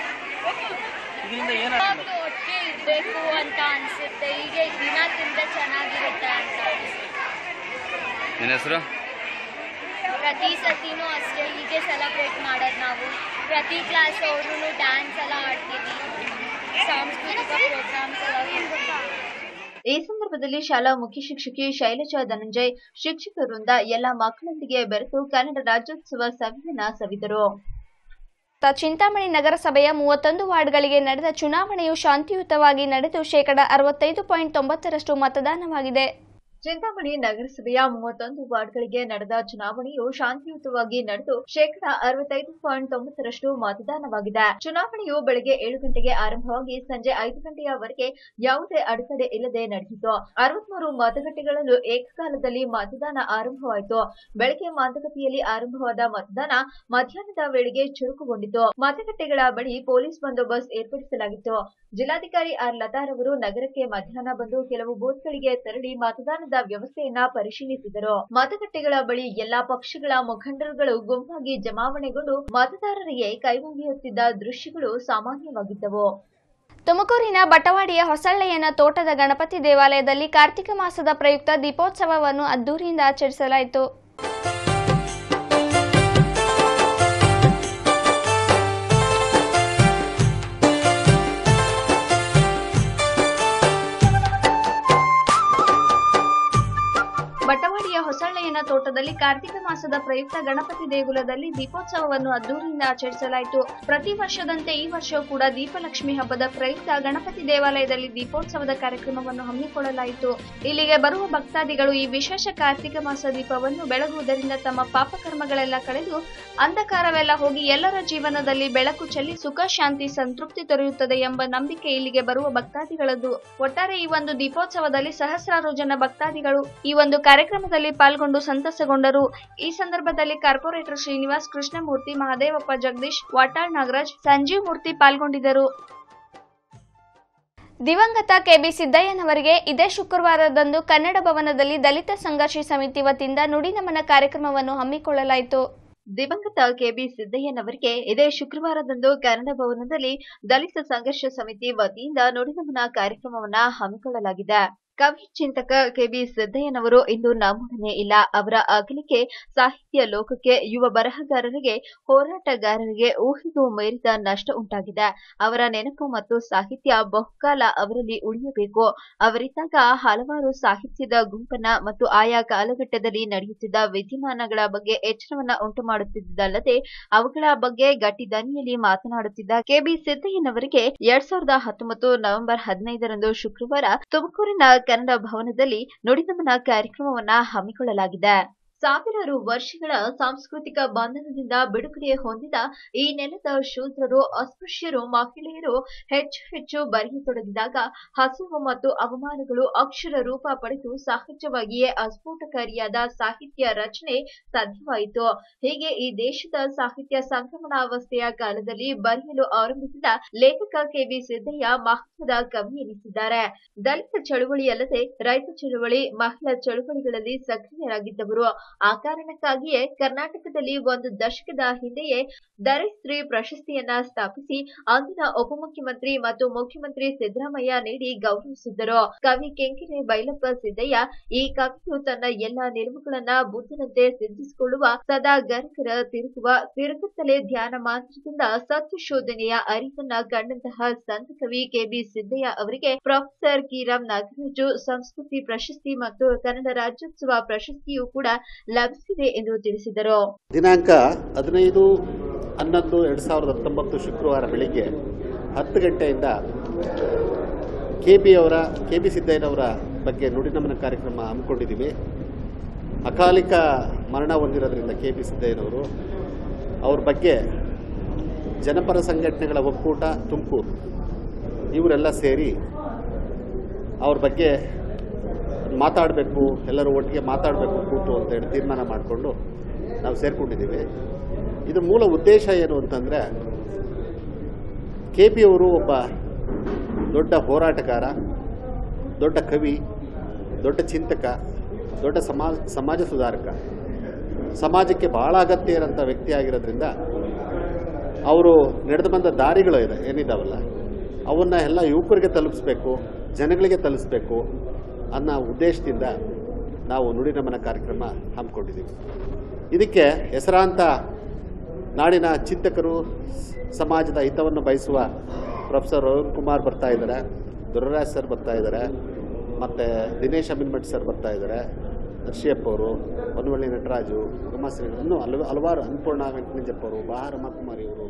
ಯಾವಾಗಲೂ ಒಟ್ಟಿಗೆ ಇರಬೇಕು ಅಂತ ಅನಿಸುತ್ತೆ ಹೀಗೆ ದಿನ ತಿಂದರೆ ಚೆನ್ನಾಗಿರುತ್ತೆ ಅಂತ ಅನಿಸುತ್ತೆ ನಿನ್ನ ಹೆಸರು ಪ್ರತಿ ಸತಿನೂ ಅಷ್ಟೇ ಹೀಗೆ ಸೆಲೆಬ್ರೇಟ್ ಮಾಡೋದು ನಾವು ಪ್ರತಿ ಕ್ಲಾಸ್ ಅವ್ರೂ ಡ್ಯಾನ್ಸ್ ಎಲ್ಲ ಆಡ್ತೀವಿ ಸಾಂಸ್ಕೃತಿಕ ಪ್ರೋಗ್ರಾಮ್ಸ್ ಎಲ್ಲ ಕೊಡ್ತೀವಿ. ಈ ಸಂದರ್ಭದಲ್ಲಿ ಶಾಲಾ ಮುಖ್ಯ ಶಿಕ್ಷಕಿ ಶೈಲಜಾ ಧನಂಜಯ್ ಶಿಕ್ಷಕ ವೃಂದ ಎಲ್ಲ ಮಕ್ಕಳೊಂದಿಗೆ ಬೆರೆತು ಕನ್ನಡ ರಾಜ್ಯೋತ್ಸವ ಸವಿಯನ್ನ ಸವಿದರು ತ- ಚಿಂತಾಮಣಿ ನಗರಸಭೆಯ ಮೂವತ್ತೊಂದು ವಾರ್ಡ್ಗಳಿಗೆ ನಡೆದ ಚುನಾವಣೆಯು ಶಾಂತಿಯುತವಾಗಿ ನಡೆದು ಶೇಕಡ ಅರವತ್ತೈದು ಪಾಯಿಂಟ್ ತೊಂಬತ್ತರಷ್ಟು ಮತದಾನವಾಗಿದೆ ಚಿಂತಾಮಣಿ ನಗರಸಭೆಯ ಮೂವತ್ತೊಂದು ವಾರ್ಡ್ಗಳಿಗೆ ನಡೆದ ಚುನಾವಣೆಯು ಶಾಂತಿಯುತವಾಗಿ ನಡೆದು ಶೇಕಡ ಅರವತ್ತೈದು ಪಾಯಿಂಟ್ ತೊಂಬತ್ತರಷ್ಟು ಮತದಾನವಾಗಿದೆ ಚುನಾವಣೆಯು ಬೆಳಗ್ಗೆ ಏಳು ಗಂಟೆಗೆ ಆರಂಭವಾಗಿ ಸಂಜೆ ಐದು ಗಂಟೆಯವರೆಗೆ ಯಾವುದೇ ಅಡೆತಡೆ ಇಲ್ಲದೆ ನಡೆಯಿತು ಅರವತ್ಮೂರು ಮತಗಟ್ಟೆಗಳಲ್ಲೂ ಏಕಕಾಲದಲ್ಲಿ ಮತದಾನ ಆರಂಭವಾಯಿತು ಬೆಳಗ್ಗೆ ಮಂದಗತಿಯಲ್ಲಿ ಆರಂಭವಾದ ಮತದಾನ ಮಧ್ಯಾಹ್ನದ ವೇಳೆಗೆ ಚುರುಕುಗೊಂಡಿತು ಮತಗಟ್ಟೆಗಳ ಬಳಿ ಪೊಲೀಸ್ ಬಂದೋಬಸ್ತ್ ಏರ್ಪಡಿಸಲಾಗಿತ್ತು ಜಿಲ್ಲಾಧಿಕಾರಿ ಆರ್ ಲತಾರವರು ನಗರಕ್ಕೆ ಮಧ್ಯಾಹ್ನ ಬಂದು ಕೆಲವು ಬೂತ್ಗಳಿಗೆ ತೆರಳಿ ಮತದಾನದ ವ್ಯವಸ್ಥೆಯನ್ನ ಪರಿಶೀಲಿಸಿದರು ಮತಗಟ್ಟೆಗಳ ಬಳಿ ಎಲ್ಲಾ ಪಕ್ಷಗಳ ಮುಖಂಡರುಗಳು ಗುಂಪಾಗಿ ಜಮಾವಣೆಗೊಂಡು ಮತದಾರರಿಗೆ ಕೈಮುಗಿಯುತ್ತಿದ್ದ ದೃಶ್ಯಗಳು ಸಾಮಾನ್ಯವಾಗಿದ್ದವು ತುಮಕೂರಿನ ಬಟವಾಡಿಯ ಹೊಸಳ್ಳೆಯನ ತೋಟದ ಗಣಪತಿ ದೇವಾಲಯದಲ್ಲಿ ಕಾರ್ತಿಕ ಮಾಸದ ಪ್ರಯುಕ್ತ ದೀಪೋತ್ಸವವನ್ನು ಅದ್ದೂರಿಯಿಂದ ಆಚರಿಸಲಾಯಿತು ಬಟವಾಡಿಯ ಹೊಸಳ್ಳೆಯನ ತೋಟದಲ್ಲಿ ಕಾರ್ತಿಕ ಮಾಸದ ಪ್ರಯುಕ್ತ ಗಣಪತಿ ದೇಗುಲದಲ್ಲಿ ದೀಪೋತ್ಸವವನ್ನು ಅದ್ದೂರಿಯಿಂದ ಆಚರಿಸಲಾಯಿತು ಪ್ರತಿ ವರ್ಷದಂತೆ ಈ ವರ್ಷವೂ ಕೂಡ ದೀಪಲಕ್ಷ್ಮಿ ಹಬ್ಬದ ಪ್ರಯುಕ್ತ ಗಣಪತಿ ದೇವಾಲಯದಲ್ಲಿ ದೀಪೋತ್ಸವದ ಕಾರ್ಯಕ್ರಮವನ್ನು ಹಮ್ಮಿಕೊಳ್ಳಲಾಯಿತು ಇಲ್ಲಿಗೆ ಬರುವ ಭಕ್ತಾದಿಗಳು ಈ ವಿಶೇಷ ಕಾರ್ತಿಕ ಮಾಸ ದೀಪವನ್ನು ಬೆಳಗುವುದರಿಂದ ತಮ್ಮ ಪಾಪಕರ್ಮಗಳೆಲ್ಲ ಕಳೆದು ಅಂಧಕಾರವೆಲ್ಲ ಹೋಗಿ ಎಲ್ಲರ ಜೀವನದಲ್ಲಿ ಬೆಳಕು ಚೆಲ್ಲಿ ಸುಖ ಶಾಂತಿ ಸಂತೃಪ್ತಿ ದೊರೆಯುತ್ತದೆ ಎಂಬ ನಂಬಿಕೆ ಇಲ್ಲಿಗೆ ಬರುವ ಭಕ್ತಾದಿಗಳದ್ದು ಒಟ್ಟಾರೆ ಈ ಒಂದು ದೀಪೋತ್ಸವದಲ್ಲಿ ಸಹಸ್ರಾರು ಜನ ಭಕ್ತಾದಿಗಳು ಈ ಒಂದು ಕಾರ್ಯಕ್ರಮದಲ್ಲಿ ಪಾಲ್ಗೊಂಡು ಸಂತಸಗೊಂಡರು ಈ ಸಂದರ್ಭದಲ್ಲಿ ಕಾರ್ಪೊರೇಟರ್ ಶ್ರೀನಿವಾಸ್ ಕೃಷ್ಣಮೂರ್ತಿ ಮಹದೇವಪ್ಪ ಜಗದೀಶ್ ವಾಟಾಳ್ ನಾಗರಾಜ್ ಸಂಜೀವ್ ಮೂರ್ತಿ ಪಾಲ್ಗೊಂಡಿದ್ದರು ದಿವಂಗತ ಕೆಬಿ ಸಿದ್ದಯ್ಯನವರಿಗೆ ಇದೇ ಶುಕ್ರವಾರದಂದು ಕನ್ನಡ ಭವನದಲ್ಲಿ ದಲಿತ ಸಂಘರ್ಷಿ ಸಮಿತಿ ವತಿಯಿಂದ ನುಡಿನಮನ ಕಾರ್ಯಕ್ರಮವನ್ನು ಹಮ್ಮಿಕೊಳ್ಳಲಾಯಿತು ದಿವಂಗತ ಕೆಬಿ ಸಿದ್ದಯ್ಯನವರಿಗೆ ಇದೇ ಶುಕ್ರವಾರದಂದು ಕನ್ನಡ ಭವನದಲ್ಲಿ ದಲಿತ ಸಂಘರ್ಷ ಸಮಿತಿ ವತಿಯಿಂದ ನುಡಿನಮನ ಕಾರ್ಯಕ್ರಮವನ್ನ ಹಮ್ಮಿಕೊಳ್ಳಲಾಗಿದೆ ಕವಿ ಚಿಂತಕ ಕೆಬಿ ಸಿದ್ದಯ್ಯನವರು ಇಂದು ನಮ್ಮೊಡನೆ ಇಲ್ಲ ಅವರ ಅಗಲಿಕೆ ಸಾಹಿತ್ಯ ಲೋಕಕ್ಕೆ ಯುವ ಬರಹಗಾರರಿಗೆ ಹೋರಾಟಗಾರರಿಗೆ ಊಹಿಗೂ ಮೀರಿದ ನಷ್ಟ ಉಂಟಾಗಿದೆ ಅವರ ನೆನಪು ಮತ್ತು ಸಾಹಿತ್ಯ ಬಹುಕಾಲ ಅವರಲ್ಲಿ ಉಳಿಯಬೇಕು ಅವರಿದ್ದಾಗ ಹಲವಾರು ಸಾಹಿತ್ಯದ ಗುಂಪನ್ನ ಮತ್ತು ಆಯಾ ಕಾಲಘಟ್ಟದಲ್ಲಿ ನಡೆಯುತ್ತಿದ್ದ ವಿದ್ಯಮಾನಗಳ ಬಗ್ಗೆ ಎಚ್ಚರವನ್ನ ಉಂಟು ಮಾಡುತ್ತಿದ್ದಲ್ಲದೆ ಅವುಗಳ ಬಗ್ಗೆ ಗಟ್ಟಿ ದನಿಯಲ್ಲಿ ಮಾತನಾಡುತ್ತಿದ್ದ ಕೆಬಿ ಸಿದ್ದಯ್ಯನವರಿಗೆ ಎರಡ್ ಸಾವಿರದ ಹತ್ತೊಂಬತ್ತು ನವೆಂಬರ್ ಹದಿನೈದರಂದು ಶುಕ್ರವಾರ ತುಮಕೂರಿನ ಕನ್ನಡ ಭವನದಲ್ಲಿ ನುಡಿನಮನ ಕಾರ್ಯಕ್ರಮವನ್ನ ಹಮ್ಮಿಕೊಳ್ಳಲಾಗಿದೆ ಸಾವಿರಾರು ವರ್ಷಗಳ ಸಾಂಸ್ಕೃತಿಕ ಬಂಧನದಿಂದ ಬಿಡುಗಡೆ ಹೊಂದಿದ ಈ ನೆಲದ ಶೂದ್ರರು ಅಸ್ಪೃಶ್ಯರು ಮಹಿಳೆಯರು ಹೆಚ್ಚು ಹೆಚ್ಚು ಬರೆಯತೊಡಗಿದಾಗ ಹಸಿವು ಮತ್ತು ಅವಮಾನಗಳು ಅಕ್ಷರ ರೂಪ ಪಡೆದು ಸಹಜವಾಗಿಯೇ ಅಸ್ಫೋಟಕಾರಿಯಾದ ಸಾಹಿತ್ಯ ರಚನೆ ಸಾಧ್ಯವಾಯಿತು ಹೀಗೆ ಈ ದೇಶದ ಸಾಹಿತ್ಯ ಸಂಕ್ರಮಣಾವಸ್ಥೆಯ ಕಾಲದಲ್ಲಿ ಬರೆಯಲು ಆರಂಭಿಸಿದ ಲೇಖಕ ಕೆವಿ ಸಿದ್ದಯ್ಯ ಮಹತ್ವದ ಕವಿ ಎನಿಸಿದ್ದಾರೆ ದಲಿತ ಚಳುವಳಿಯಲ್ಲದೆ ರೈತ ಚಳುವಳಿ ಮಹಿಳಾ ಚಳುವಳಿಗಳಲ್ಲಿ ಸಕ್ರಿಯರಾಗಿದ್ದವರು ಆ ಕಾರಣಕ್ಕಾಗಿಯೇ ಕರ್ನಾಟಕದಲ್ಲಿ ಒಂದು ದಶಕದ ಹಿಂದೆಯೇ ದರಿಸ್ತ್ರೀ ಪ್ರಶಸ್ತಿಯನ್ನ ಸ್ಥಾಪಿಸಿ ಅಂದಿನ ಉಪಮುಖ್ಯಮಂತ್ರಿ ಮತ್ತು ಮುಖ್ಯಮಂತ್ರಿ ಸಿದ್ದರಾಮಯ್ಯ ನೀಡಿ ಗೌರವಿಸಿದ್ದರು ಕವಿ ಕೆಂಕೆರೆ ಬೈಲಪ್ಪ ಸಿದ್ದಯ್ಯ ಈ ಕವಿಯು ತನ್ನ ಎಲ್ಲ ನಿಲುವುಗಳನ್ನ ಬುದ್ಧನಂತೆ ಸಿದ್ಧಿಸಿಕೊಳ್ಳುವ ಸದಾ ಗರಗರ ತಿರುಗುವ ತಿರುಗುತ್ತಲೇ ಧ್ಯಾನ ಮಾತ್ರದಿಂದ ಸತ್ಯ ಶೋಧನೆಯ ಅರಿವನ್ನ ಕಂಡಂತಹ ಸಂತ ಕವಿ ಕೆಬಿ ಸಿದ್ದಯ್ಯ ಅವರಿಗೆ ಪ್ರೊಫೆಸರ್ ಕಿರಾಮ್ ನಾಗರಾಜು ಸಂಸ್ಕೃತಿ ಪ್ರಶಸ್ತಿ ಮತ್ತು ಕನ್ನಡ ರಾಜ್ಯೋತ್ಸವ ಪ್ರಶಸ್ತಿಯೂ ಕೂಡ ಲಭಿಸಿದೆ ಎಂದು ತಿಳಿಸಿದರು ದಿನಾಂಕ ಹದಿನೈದು ಹನ್ನೊಂದು ಎರಡು ಸಾವಿರದ ಹತ್ತೊಂಬತ್ತು ಶುಕ್ರವಾರ ಬೆಳಿಗ್ಗೆ ಹತ್ತು ಗಂಟೆಯಿಂದ ಕೆ ಬಿ ಅವರ ಕೆ ಬಿ ಸಿದ್ದಯ್ಯನವರ ಬಗ್ಗೆ ನುಡಿನಮನ ಕಾರ್ಯಕ್ರಮ ಹಮ್ಮಿಕೊಂಡಿದ್ದೀವಿ ಅಕಾಲಿಕ ಮರಣ ಹೊಂದಿರೋದ್ರಿಂದ ಕೆ ಬಿ ಸಿದ್ದಯ್ಯನವರು ಅವ್ರ ಬಗ್ಗೆ ಜನಪರ ಸಂಘಟನೆಗಳ ಒಕ್ಕೂಟ ತುಮಕೂರು ಇವರೆಲ್ಲ ಸೇರಿ ಅವ್ರ ಬಗ್ಗೆ ಮಾತಾಡಬೇಕು ಎಲ್ಲರೂ ಒಟ್ಟಿಗೆ ಮಾತಾಡಬೇಕು ಕೂತು ಅಂತೇಳಿ ತೀರ್ಮಾನ ಮಾಡಿಕೊಂಡು ನಾವು ಸೇರ್ಕೊಂಡಿದ್ದೀವಿ ಇದು ಮೂಲ ಉದ್ದೇಶ ಏನು ಅಂತಂದರೆ ಕೆ ಪಿ ಅವರು ಒಬ್ಬ ದೊಡ್ಡ ಹೋರಾಟಗಾರ ದೊಡ್ಡ ಕವಿ ದೊಡ್ಡ ಚಿಂತಕ ದೊಡ್ಡ ಸಮಾಜ ಸಮಾಜ ಸುಧಾರಕ ಸಮಾಜಕ್ಕೆ ಭಾಳ ಅಗತ್ಯ ಇರೋಂಥ ವ್ಯಕ್ತಿ ಆಗಿರೋದ್ರಿಂದ ಅವರು ನಡೆದು ಬಂದ ದಾರಿಗಳು ಇದೆ ಏನಿದಾವಲ್ಲ ಅವನ್ನ ಎಲ್ಲ ಯುವಕರಿಗೆ ತಲುಪಿಸ್ಬೇಕು ಜನಗಳಿಗೆ ತಲುಪಿಸ್ಬೇಕು ಅನ್ನೋ ಉದ್ದೇಶದಿಂದ ನಾವು ನುಡಿನಮನ ಕಾರ್ಯಕ್ರಮ ಹಮ್ಮಿಕೊಂಡಿದ್ದೀವಿ ಇದಕ್ಕೆ ಹೆಸರಾಂತ ನಾಡಿನ ಚಿಂತಕರು ಸಮಾಜದ ಹಿತವನ್ನು ಬಯಸುವ ಪ್ರೊಫೆಸರ್ ಅರುಣ್ ಕುಮಾರ್ ಬರ್ತಾ ಇದ್ದಾರೆ ದುರ್ರಾಜ್ ಸರ್ ಬರ್ತಾ ಇದ್ದಾರೆ ಮತ್ತು ದಿನೇಶ್ ಅಮೀನ್ಮಠ್ ಸರ್ ಬರ್ತಾ ಇದ್ದಾರೆ ನರ್ಸಿಯಪ್ಪ ಅವರು ಹೊನ್ನವಳ್ಳಿ ನಟರಾಜು ಉಮಾಶ್ರೀ ಇನ್ನೂ ಹಲವು ಹಲವಾರು ಅನ್ನಪೂರ್ಣ ವೆಂಕಟನಿಂಜಪ್ಪ ಅವರು ಬಾ ರಮಾಕುಮಾರಿ ಅವರು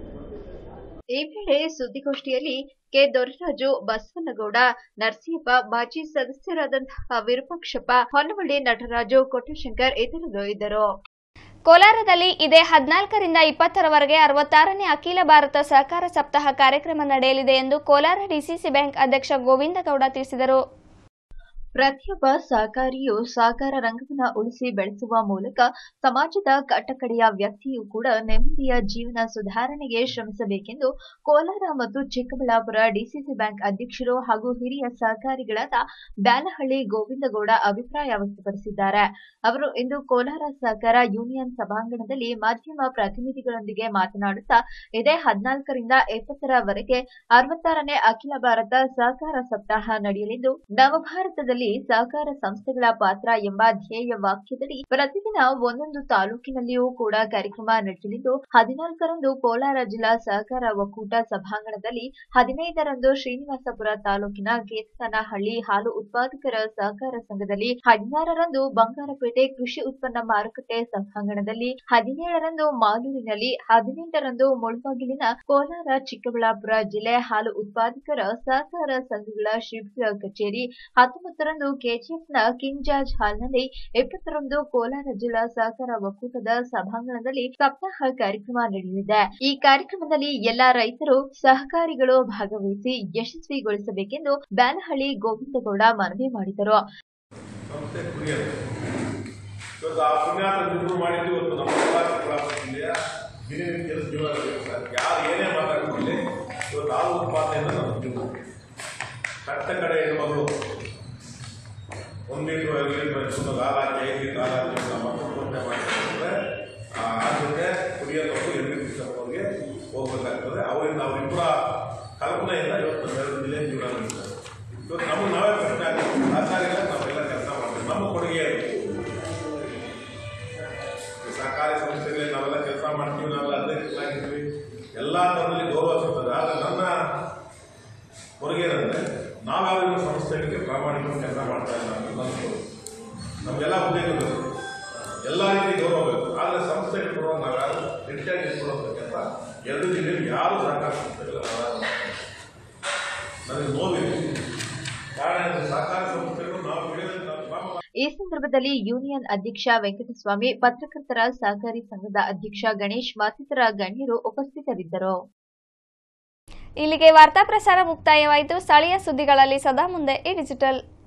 ಈ ವೇಳೆ ಸುದ್ದಿಗೋಷ್ಠಿಯಲ್ಲಿ ಕೆ ದೊರೆರಾಜು ಬಸವನಗೌಡ ನರಸಿಂಹಪ್ಪ ಮಾಜಿ ಸದಸ್ಯರಾದಂತಹ ವಿರೂಪಾಕ್ಷಪ್ಪ ಹೊನ್ನವಳ್ಳಿ ನಟರಾಜು ಕೊಟ್ಟಶಂಕರ್ ಇತರರು ಇದ್ದರು ಕೋಲಾರದಲ್ಲಿ ಇದೇ ಹದಿನಾಲ್ಕರಿಂದ ಇಪ್ಪತ್ತರವರೆಗೆ ಅರವತ್ತಾರನೇ ಅಖಿಲ ಭಾರತ ಸಹಕಾರ ಸಪ್ತಾಹ ಕಾರ್ಯಕ್ರಮ ನಡೆಯಲಿದೆ ಎಂದು ಕೋಲಾರ ಡಿಸಿಸಿ ಬ್ಯಾಂಕ್ ಅಧ್ಯಕ್ಷ ಗೋವಿಂದಗೌಡ ತಿಳಿಸಿದರು ಪ್ರತಿಯೊಬ್ಬ ಸಹಕಾರಿಯು ಸಹಕಾರ ರಂಗವನ್ನ ಉಳಿಸಿ ಬೆಳೆಸುವ ಮೂಲಕ ಸಮಾಜದ ಕಟ್ಟಕಡೆಯ ವ್ಯಕ್ತಿಯೂ ಕೂಡ ನೆಮ್ಮದಿಯ ಜೀವನ ಸುಧಾರಣೆಗೆ ಶ್ರಮಿಸಬೇಕೆಂದು ಕೋಲಾರ ಮತ್ತು ಚಿಕ್ಕಬಳ್ಳಾಪುರ ಡಿಸಿಸಿ ಬ್ಯಾಂಕ್ ಅಧ್ಯಕ್ಷರು ಹಾಗೂ ಹಿರಿಯ ಸಹಕಾರಿಗಳಾದ ಬ್ಯಾಲಹಳ್ಳಿ ಗೋವಿಂದಗೌಡ ಅಭಿಪ್ರಾಯ ವ್ಯಕ್ತಪಡಿಸಿದ್ದಾರೆ ಅವರು ಇಂದು ಕೋಲಾರ ಸಹಕಾರ ಯೂನಿಯನ್ ಸಭಾಂಗಣದಲ್ಲಿ ಮಾಧ್ಯಮ ಪ್ರತಿನಿಧಿಗಳೊಂದಿಗೆ ಮಾತನಾಡುತ್ತಾ ಇದೇ ಹದಿನಾಲ್ಕರಿಂದ ಇಪ್ಪತ್ತರವರೆಗೆ ಅರವತ್ತಾರನೇ ಅಖಿಲ ಭಾರತ ಸಹಕಾರ ಸಪ್ತಾಹ ನಡೆಯಲಿದ್ದು ನವಭಾರತದಲ್ಲಿ ಸಹಕಾರ ಸಂಸ್ಥೆಗಳ ಪಾತ್ರ ಎಂಬ ಧ್ಯೇಯ ವಾಕ್ಯದಡಿ ಪ್ರತಿದಿನ ಒಂದೊಂದು ತಾಲೂಕಿನಲ್ಲಿಯೂ ಕೂಡ ಕಾರ್ಯಕ್ರಮ ನಡೆಯಲಿದ್ದು ಹದಿನಾಲ್ಕರಂದು ಕೋಲಾರ ಜಿಲ್ಲಾ ಸಹಕಾರ ಒಕ್ಕೂಟ ಸಭಾಂಗಣದಲ್ಲಿ ಹದಿನೈದರಂದು ಶ್ರೀನಿವಾಸಪುರ ತಾಲೂಕಿನ ಕೇತನಹಳ್ಳಿ ಹಾಲು ಉತ್ಪಾದಕರ ಸಹಕಾರ ಸಂಘದಲ್ಲಿ ಹದಿನಾರರಂದು ಬಂಗಾರಪೇಟೆ ಕೃಷಿ ಉತ್ಪನ್ನ ಮಾರುಕಟ್ಟೆ ಸಭಾಂಗಣದಲ್ಲಿ ಹದಿನೇಳರಂದು ಮಾಲೂರಿನಲ್ಲಿ ಹದಿನೆಂಟರಂದು ಮುಳಬಾಗಿಲಿನ ಕೋಲಾರ ಚಿಕ್ಕಬಳ್ಳಾಪುರ ಜಿಲ್ಲೆ ಹಾಲು ಉತ್ಪಾದಕರ ಸಹಕಾರ ಸಂಘಗಳ ಶಿಬಿರ ಕಚೇರಿ ಹತ್ತೊಂಬತ್ತರಂದು ಕೆಜಿಎಫ್ನ ಕಿಂಗ್ ಜಾರ್ಜ್ ಹಾಲ್ನಲ್ಲಿ ಇಪ್ಪತ್ತರಂದು ಕೋಲಾರ ಜಿಲ್ಲಾ ಸಹಕಾರ ಒಕ್ಕೂಟದ ಸಭಾಂಗಣದಲ್ಲಿ ಸಪ್ತಾಹ ಕಾರ್ಯಕ್ರಮ ನಡೆಯಲಿದೆ ಈ ಕಾರ್ಯಕ್ರಮದಲ್ಲಿ ಎಲ್ಲಾ ರೈತರು ಸಹಕಾರಿಗಳು ಭಾಗವಹಿಸಿ ಯಶಸ್ವಿಗೊಳಿಸಬೇಕೆಂದು ಬ್ಯಾಲಹಳ್ಳಿ ಗೋವಿಂದಗೌಡ ಮನವಿ ಮಾಡಿದರು ಸಂಸ್ಥೆ ಕುರಿಯರು ಇವತ್ತು ಆ ಪುಣ್ಯಾತ ನಿರ್ಮೂಲ ಮಾಡಿದ್ದು ಇವತ್ತು ನಮ್ಮ ಕೋಲಾರ ಚಿಕ್ಕಬಳ್ಳಾಪುರ ಜಿಲ್ಲೆಯ ದಿನನಿತ್ಯದ ಜೀವನ ಸರ್ ಯಾರು ಏನೇ ಮಾತಾಡ್ಕೊಳ್ಳಿ ಇವತ್ತು ಹಾಲು ಉತ್ಪಾದನೆಯಿಂದ ನಮ್ಮ ಜೀವನ ಕಟ್ಟ ಕಡೆ ಹೆಣ್ಮಗಳು ಒಂದು ಲೀಟ್ರ್ ಐದು ಲೀಟ್ರ್ ಹಾಲು ಹಾಕಿ ಐದು ಲೀಟ್ರ್ ಹಾಲು ಹಾಕಿ ನಮ್ಮ ಮಕ್ಕಳು ಪೂರ್ಣೆ ಮಾಡ್ತಾರೆ ಆ ಜೊತೆ ಹೋಗ್ಬೇಕಾಗ್ತದೆ ಅವರಿಂದ ಅವರಿಬ್ಬರ ಕಲ್ಪನೆಯಿಂದ ಇವತ್ತು ಬೇರೆ ಜಿಲ್ಲೆ ಜೀವನ ನಡೆಸ್ತಾರೆ ಇವತ್ತು ನಮಗೆ ನಾವೇ ಪ್ರಶ್ನೆ ಆಗ್ತೀವಿ ಸಹಕಾರಿಲ್ಲ ನಾವೆಲ್ಲ ಕೆಲಸ ಮಾಡ್ತೀವಿ ನಮ್ಮ ಕೊಡುಗೆ ಅದು. ಈ ಸಹಕಾರಿ ಸಂಸ್ಥೆಗಳಲ್ಲಿ ನಾವೆಲ್ಲ ಕೆಲಸ ಮಾಡ್ತೀವಿ ನಾವೆಲ್ಲ ಅಧ್ಯಕ್ಷರಾಗಿರ್ತೀವಿ ಎಲ್ಲ ತರದಲ್ಲಿ ಗೌರವ ಸಿಗ್ತದೆ ಆದರೆ ನನ್ನ ಕೊಡುಗೆ ಏನಂದ್ರೆ ನಾವ್ಯಾವ ಸಂಸ್ಥೆಗಳಿಗೆ ಪ್ರಾಮಾಣಿಕ ಕೆಲಸ ಮಾಡ್ತಾ ಇಲ್ಲ ಅಂತ ನನ್ನ ಕೊಡುಗೆ. ನಮಗೆಲ್ಲ ಉದ್ಯೋಗಗಳು ಎಲ್ಲ ರೀತಿ ಗೌರವ ಬೇಕು ಆದರೆ ಸಂಸ್ಥೆಗೆ ಕೊಡುವ ನಾವ್ಯಾರು ಹೆಚ್ಚಾಗಿ ಕೊಡುವಂಥ ಕೆಲಸ ಎರಡು ಜಿಲ್ಲೆಯಲ್ಲಿ ಯಾರು ಸಹಕಾರ ಸಂಸ್ಥೆಗಳ ನನಗೆ ನೋವಿದೆ ಕಾರಣ ಏನಂದ್ರೆ ಸಹಕಾರ ಸಂಸ್ಥೆಗಳು ನಾವು ಬೆಳೆದಂತ ನಮ್ಮ ಈ ಸಂದರ್ಭದಲ್ಲಿ ಯೂನಿಯನ್ ಅಧ್ಯಕ್ಷ ವೆಂಕಟಸ್ವಾಮಿ ಪತ್ರಕರ್ತರ ಸಹಕಾರಿ ಸಂಘದ ಅಧ್ಯಕ್ಷ ಗಣೇಶ್ ಮತ್ತಿತರ ಗಣ್ಯರು ಉಪಸ್ಥಿತರಿದ್ದರು ಇಲ್ಲಿಗೆ ವಾರ್ತಾ ಪ್ರಸಾರ ಮುಕ್ತಾಯವಾಯಿತು ಸ್ಥಳೀಯ ಸುದ್ದಿಗಳಲ್ಲಿ ಸದಾ ಮುಂದೆ ಈ ಡಿಜಿಟಲ್